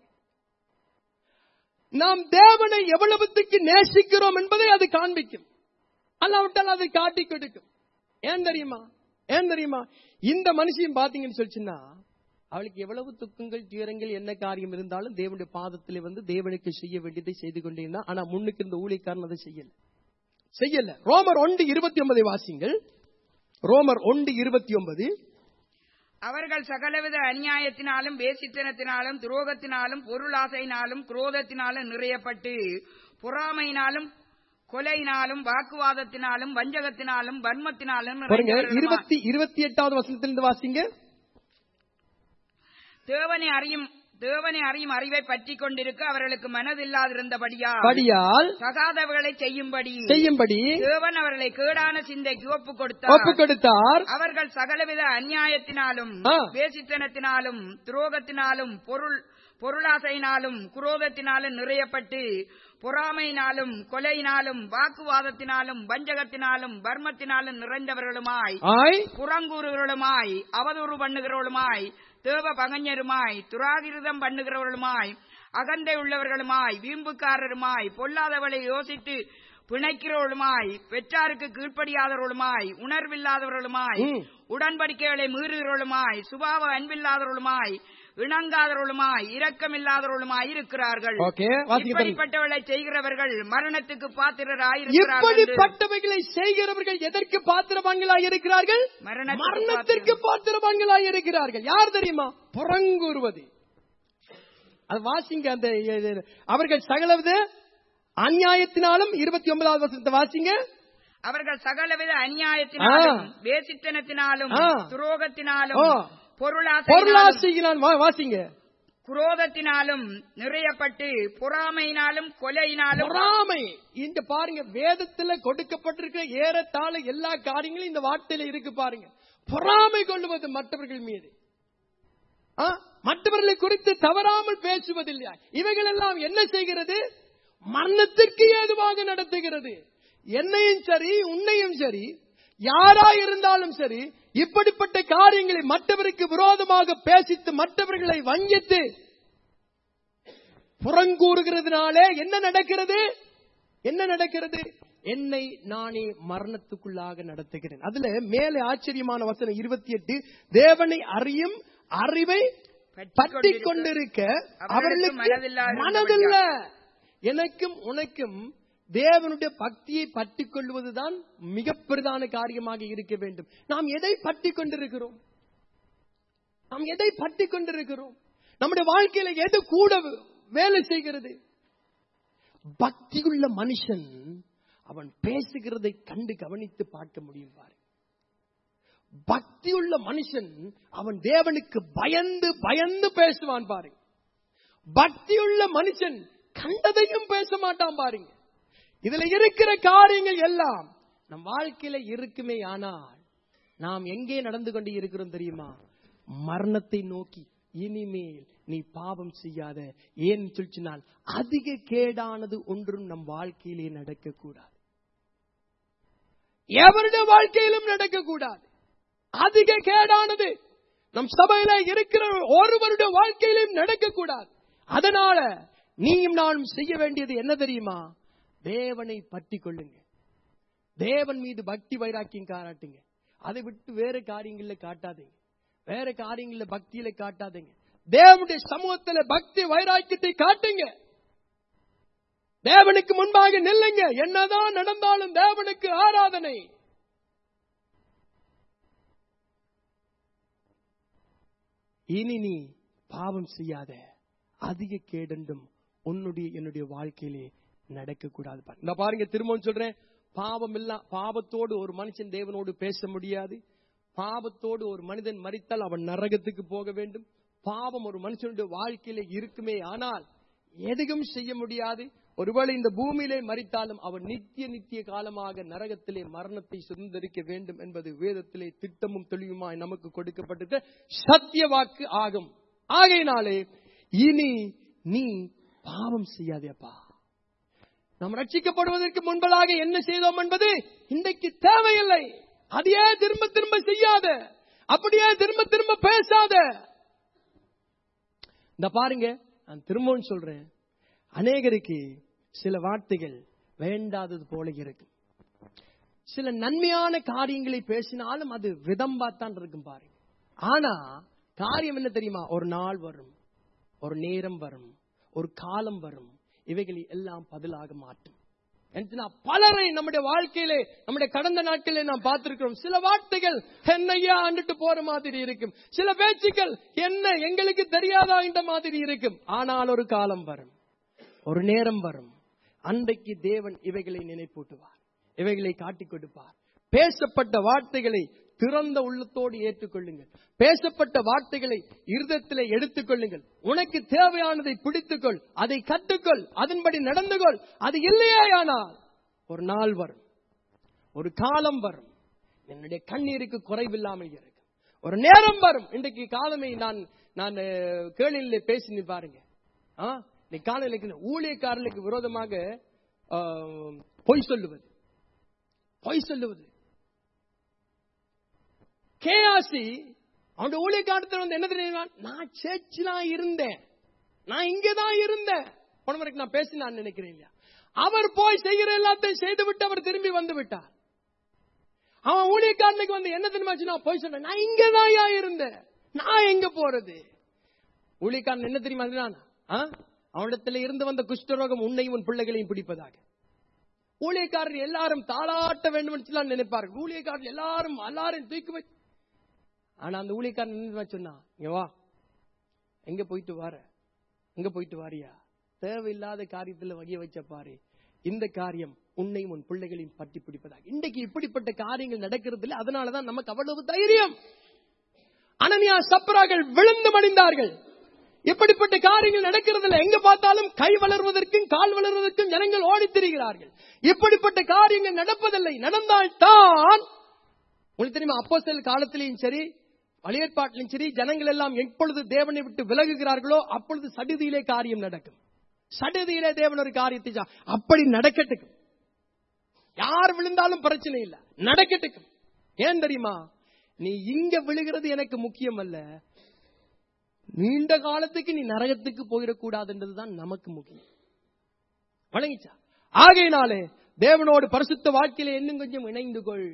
நாம் தேவனை எவ்வளவுத்துக்கு நேசிக்கிறோம் என்பதை அது காண்பிக்கும் அல்லாவிட்டால் அதை காட்டி கொடுக்கும் ஏன் தெரியுமா ஏன் தெரியுமா இந்த மனுஷன் பாத்தீங்கன்னு சொல்லிச்சுன்னா அவளுக்கு எவ்வளவு துக்கங்கள் துயரங்கள் என்ன காரியம் இருந்தாலும் தேவனுடைய பாதத்திலே வந்து தேவனுக்கு செய்ய வேண்டியதை செய்து கொண்டே இருந்தா ஆனா முன்னுக்கு இந்த ஊழியக்காரன் அதை செய்யல செய்யல ரோமர் ஒன்று இருபத்தி ஒன்பதை வாசிங்கள் ரோமர் ஒன்று இருபத்தி ஒன்பது அவர்கள் சகலவித அநியாயத்தினாலும் வேசித்தனத்தினாலும் துரோகத்தினாலும் பொருளாசையினாலும் குரோதத்தினாலும் நிறையப்பட்டு பொறாமையினாலும் கொலையினாலும் வாக்குவாதத்தினாலும் வஞ்சகத்தினாலும் வன்மத்தினாலும் பாருங்க நிறைந்தவர்களுமா- இருபத்தி இருபத்தி எட்டாவது வசனத்திலிருந்து வாசிங்க தேவனை அறியும் தேவனை அறியும் அறிவை பற்றி கொண்டிருக்க அவர்களுக்கு மனதில்லாதிருந்தபடியா படியால் சகாதவர்களை செய்யும்படி செய்யும்படி தேவன் அவர்களை கேடான சிந்தைக்கு ஒப்பு ஒப்பு கொடுத்தார் கொடுத்தார் அவர்கள் சகலவித அநியாயத்தினாலும் ஆ. வேசித்தனத்தினாலும் துரோகத்தினாலும் பொருள் பொருளாசையினாலும் குரோதத்தினாலும் நிறையப்பட்டு பொறாமையினாலும் கொலையினாலும் வாக்குவாதத்தினாலும் வஞ்சகத்தினாலும் வர்மத்தினாலும் நிறைந்தவர்களுமாய் ஆய் புறங்கூறுகளுமாய் அவதூறு பண்ணுகிறவர்களுமாய் தேவ பகஞ்சருமாய் துராகிருதம் பண்ணுகிறவர்களுமாய் அகந்தை உள்ளவர்களுமாய் வீம்புக்காரருமாய் பொல்லாதவளை யோசித்து பிணைக்கிறவர்களுமாய் பெற்றாருக்கு கீழ்ப்படியாதவர்களுமாய் உணர்வில்லாதவர்களுமாய் ம். உடன்படிக்கைகளை மீறுகிறவர்களுமாய் சுபாவ அன்பில்லாதவர்களுமாய் இணங்காதவர்களுமாய் இரக்கமில்லாதவர்களுமாய் இருக்கிறார்கள் ஓகே வாசிக்க பாருங்க. இப்படிப்பட்டவளை செய்கிறவர்கள் மரணத்துக்கு பாத்திரராய் இருக்கிறார்கள் என்று இப்படிப்பட்டவைகளை செய்கிறவர்கள் எதற்கு பாத்திரவான்களாய் இருக்கிறார்கள் மரணத்துக்கு மரணத்திற்கு பாத்திரவான்களாய் இருக்கிறார்கள் யார் தெரியுமா புறங்கூறுவது அது வாசிங்க அந்த இது, அவர்கள் சகலவித அநியாயத்தினாலும் இருபத்தி ஒன்பதாவது வசனத்தை வாசிங்க அவர்கள் சகலவித அநியாயத்தினாலும் ஆ. வேசித்தனத்தினாலும் ஆ. துரோகத்தினாலும் ஆ. பொருளாசையினாலும் பொருளாசிகளான் வா- வாசிங்க குரோதத்தினாலும் நிறையப்பட்டு பொறாமையினாலும் கொலையினாலும் பொறாமை இந்த பாருங்க வேதத்துல கொடுக்கப்பட்டிருக்கிற ஏறத்தாழ எல்லா காரியங்களும் இந்த வார்த்தையில இருக்கு பாருங்க பொறாமை கொள்ளுவது மற்றவர்கள் மீது ஆ? மற்றவர்களை குறித்து தவறாமல் பேசுவதில்லை இவைகள் எல்லாம் என்ன செய்கிறது மரணத்திற்கு ஏதுவாக நடத்துகிறது என்னையும் சரி உன்னையும் சரி யாரா இருந்தாலும் சரி இப்படிப்பட்ட காரியங்களை மற்றவருக்கு விரோதமாக பேசித்து மற்றவர்களை வஞ்சித்து புறங்கூறுகிறதுனாலே என்ன நடக்கிறது என்ன நடக்கிறது என்னை நானே மரணத்துக்குள்ளாக நடத்துகிறேன் அதுல மேலே ஆச்சரியமான வசனம் இருபத்தி எட்டு தேவனை அறியும் அறிவை பற்றி கொண்டிருக்க அவர்களுக்கு மனதில்லாதிருந்தபடியால். மனதில்ல எனக்கும் உனக்கும் தேவனுடைய பக்தியை பற்றி கொள்வதுதான் மிக பிரதான காரியமாக இருக்க வேண்டும் நாம் எதை பற்றி கொண்டிருக்கிறோம் நாம் எதை பற்றி கொண்டிருக்கிறோம் நம்முடைய வாழ்க்கையில எது கூட வேலை செய்கிறது பக்தியுள்ள மனுஷன் அவன் பேசுகிறதை கண்டு கவனித்து பார்க்க முடியும் பாரு பக்தியுள்ள மனுஷன் அவன் தேவனுக்கு பயந்து பயந்து பேசுவான் பாருங்க பக்தியுள்ள மனுஷன் கண்டதையும் பேச மாட்டான் பாருங்க இதுல இருக்கிற காரியங்கள் எல்லாம் நம் வாழ்க்கையில இருக்குமே ஆனால் நாம் எங்கே நடந்து கொண்டு இருக்கிறோம் தெரியுமா மரணத்தை நோக்கி இனிமேல் நீ பாவம் செய்யாத ஏன் சொல்லினால் அதிக கேடானது ஒன்றும் நம் வாழ்க்கையிலே நடக்கக்கூடாது எவருடைய வாழ்க்கையிலும் நடக்கக்கூடாது அதிக கேடானது நம் சபையில இருக்கிற ஒருவருடைய வாழ்க்கையிலும் நடக்கக்கூடாது அதனால நீயும் நானும் செய்ய வேண்டியது என்ன தெரியுமா தேவனை பற்றி கொள்ளுங்க தேவன் மீது பக்தி வைராக்கியம் காட்டாட்டுங்க அதை விட்டு வேற காரியங்கள்ல காட்டாதீங்க வேற காரியங்கள்ல பக்தியில காட்டாதீங்க தேவனுடைய சமூகத்துல பக்தி வைராக்கியத்தை காட்டுங்க தேவனுக்கு முன்பாக நில்லுங்க என்னதான் நடந்தாலும் தேவனுக்கு ஆராதனை இனி நீ பாவம் செய்யாத அதிக கேடண்டும் உன்னுடைய என்னுடைய வாழ்க்கையிலே நடக்கக்கூடாது பாரு. இந்த பாருங்க திரும்பவும் சொல்றேன் பாவம் இல்ல பாவத்தோடு ஒரு மனுஷன் தேவனோடு பேச முடியாது பாவத்தோடு ஒரு மனிதன் மறித்தால் அவன் நரகத்துக்கு போக வேண்டும் பாவம் ஒரு மனுஷனுடைய வாழ்க்கையில இருக்குமே ஆனால் எதுவும் செய்ய முடியாது ஒருவேளை இந்த பூமியிலே மறித்தாலும் அவன் நித்திய நித்திய காலமாக நரகத்திலே மரணத்தை சுதந்திரிக்க வேண்டும் என்பது வேதத்திலே திட்டமும் தெளிவுமாய் நமக்கு கொடுக்கப்பட்டிருக்க சத்திய வாக்கு ஆகும் ஆகையினாலே இனி நீ பாவம் செய்யாதேப்பா நாம் ரட்சிக்கப்படுவதற்கு முன்பதாக என்ன செய்தோம் என்பது இன்றைக்கு தேவையில்லை அதையே திரும்ப திரும்ப செய்யாத அப்படியே திரும்ப திரும்ப பேசாத இந்த பாருங்க நான் திரும்பவும் சொல்றேன் அநேகருக்கு சில வார்த்தைகள் வேண்டாதது போல இருக்கு சில நன்மையான காரியங்களை பேசினாலும் அது விதம்பாத்தான் இருக்கும் பாருங்க ஆனா காரியம் என்ன தெரியுமா ஒரு நாள் வரும் ஒரு நேரம் வரும் ஒரு காலம் வரும் இவைகளை எல்லாம் பதிலாக மாற்றும் ஏன்னா, பலரை நம்முடைய வாழ்க்கையிலே நம்முடைய கடந்த நாட்களிலே நாம் பார்த்திருக்கிறோம் சில வார்த்தைகள் என்னையா ஆண்டுட்டு போற மாதிரி இருக்கும் சில பேச்சுக்கள் என்ன எங்களுக்கு தெரியாதா என்ற மாதிரி இருக்கும் ஆனால் ஒரு காலம் வரும் ஒரு நேரம் வரும் அன்றைக்கு தேவன் இவைகளை நினைப்பூட்டுவார் இவைகளை காட்டிக் கொடுப்பார் பேசப்பட்ட வார்த்தைகளை திறந்த உள்ளத்தோடு ஏற்றுக்கொள்ளுங்கள் பேசப்பட்ட வார்த்தைகளை இருதத்திலே எடுத்துக்கொள்ளுங்கள் உனக்கு தேவையானதை பிடித்துக்கொள் அதை கற்றுக்கொள் அதன்படி நடந்து கொள் அது இல்லையே ஆனால் ஒரு நாள் வரும் ஒரு காலம் வரும் என்னுடைய கண்ணீருக்கு குறைவில்லாமல் இருக்கும் ஒரு நேரம் வரும் இன்றைக்கு காலமே நான் நான் அஹ், கேளிலே பேசி பாருங்க ஆ இன்னைக்கு காலையில ஊழியக்காரர்களுக்கு விரோதமாக ஆஹ், பொய் சொல்லுவது பொய் சொல்லுவது கேஆசி அவன் ஊழியக்காரத்தில் வந்து என்ன தெரியுமா நான் சேர்ச்சிலாம் இருந்தேன் நான் இங்கதான் இருந்தேன் போன வரைக்கும் நான் பேசினான்னு நினைக்கிறேன் இல்லையா அவர் போய் செய்கிற எல்லாத்தையும் செய்து விட்டு அவர் திரும்பி வந்து விட்டார் அவன் ஊழியக்காரனுக்கு வந்து என்ன தெரியுமா ஆச்சு? நான் போய் சொன்னேன் நான் இங்கதான் இருந்தேன் நான் எங்க போறது ஊழியக்காரன் என்ன தெரியுமா இருந்தானா? ஆ? அவனிடத்துல இருந்து வந்த குஷ்டரோகம் உன்னையும் உன் பிள்ளைகளையும் பிடிப்பதாக ஊழியக்காரர் எல்லாரும் தாளாட்ட வேண்டும் என்று நினைப்பார்கள் ஊழியக்காரர் எல்லாரும் எல்லாரும் தூக்கி வச்சு ஆனா அந்த ஊழியக்காரன் என்ன தெரியுமா சொன்னா இங்க வா எங்க போயிட்டு வார எங்க போயிட்டு வாரியா தேவையில்லாத காரியத்துல வகைய வச்ச பாரு இந்த காரியம் உன்னையும் உன் பிள்ளைகளையும் பற்றி பிடிப்பதாக இன்றைக்கு இப்படிப்பட்ட காரியங்கள் நடக்கிறது இல்லை அதனாலதான் நமக்கு அவ்வளவு தைரியம் அனனியா சப்ராக்கள் விழுந்து மடிந்தார்கள் இப்படிப்பட்ட காரியங்கள் நடக்கிறதுல எங்க பார்த்தாலும் கை வளர்வதற்கும் கால் வளர்வதற்கும் ஜனங்கள் ஓடித் திரிகிறார்கள் இப்படிப்பட்ட காரியங்கள் நடப்பதில்லை நடந்தால்தான் உங்களுக்கு தெரியுமா அப்போஸ்தலர் காலத்திலையும் சரி வழியற்பாட்டிலும் சரி ஜனங்கள் எல்லாம் எப்பொழுது தேவனை விட்டு விலகுகிறார்களோ அப்பொழுது சடுதியிலே காரியம் நடக்கும் சடுதியிலே தேவன் ஒரு காரியத்தை செய்~ அப்படி நடக்கட்டுக்கும் யார் விழுந்தாலும் பிரச்சனை இல்ல நடக்கட்டுக்கும் ஏன் தெரியுமா நீ இங்க விழுகிறது எனக்கு முக்கியம் அல்ல நீண்ட காலத்துக்கு நீ நரகத்துக்கு போயிடக்கூடாதுன்றதுதான் நமக்கு முக்கியம் வழங்கிச்சா ஆகையினாலே தேவனோடு பரிசுத்த வாழ்க்கையில இன்னும் கொஞ்சம் இணைந்து கொள்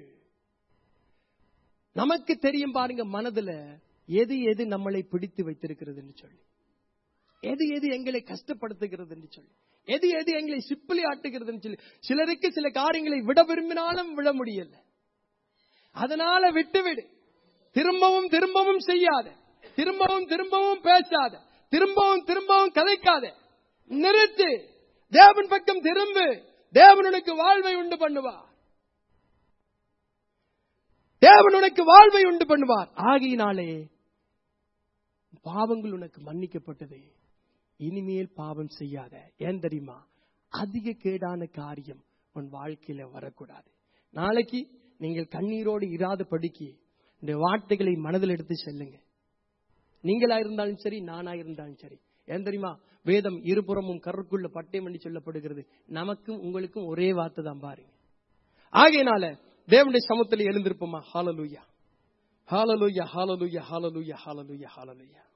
நமக்கு தெரியும் பாருங்க மனதுல எது எது நம்மளை பிடித்து வைத்திருக்கிறதுன்னு சொல்லி எது எது எங்களை கஷ்டப்படுத்துகிறது என்று சொல்லி எது எது எங்களை சிப்பிளி ஆட்டுகிறதுன்னு சொல்லி சிலருக்கு சில காரியங்களை விட விரும்பினாலும் விட முடியல அதனால விட்டுவிடு திரும்பவும் திரும்பவும் செய்யாத திரும்பவும் திரும்பவும் பேசாத திரும்பவும் திரும்பவும் கதைக்காத நிறுத்து தேவன் பக்கம் திரும்பு தேவன் உனக்கு வாழ்வை உண்டு பண்ணுவார் தேவன் உனக்கு வாழ்வை உண்டு பண்ணுவார் ஆகையினாலே பாவங்கள் உனக்கு மன்னிக்கப்பட்டது இனிமேல் பாவம் செய்யாத ஏன் தெரியுமா அதிக கேடான காரியம் உன் வாழ்க்கையில வரக்கூடாது நாளைக்கு நீங்கள் கண்ணீரோடு இராத படிக்கு இந்த வார்த்தைகளை மனதில் எடுத்து செல்லுங்க நீங்களா இருந்தாலும் சரி நானா இருந்தாலும் சரி ஏன் தெரியுமா வேதம் இருபுறமும் கருக்குள்ள பட்டயம் என்று சொல்லப்படுகிறது நமக்கும் உங்களுக்கும் ஒரே வார்த்தை தான் பாருங்க ஆகையினால தேவனுடைய சமத்துல எழுந்திருப்போமா ஹாலலூயா ஹாலலூயா ஹாலலூயா ஹாலலூயா ஹாலலூயா ஹாலலூயா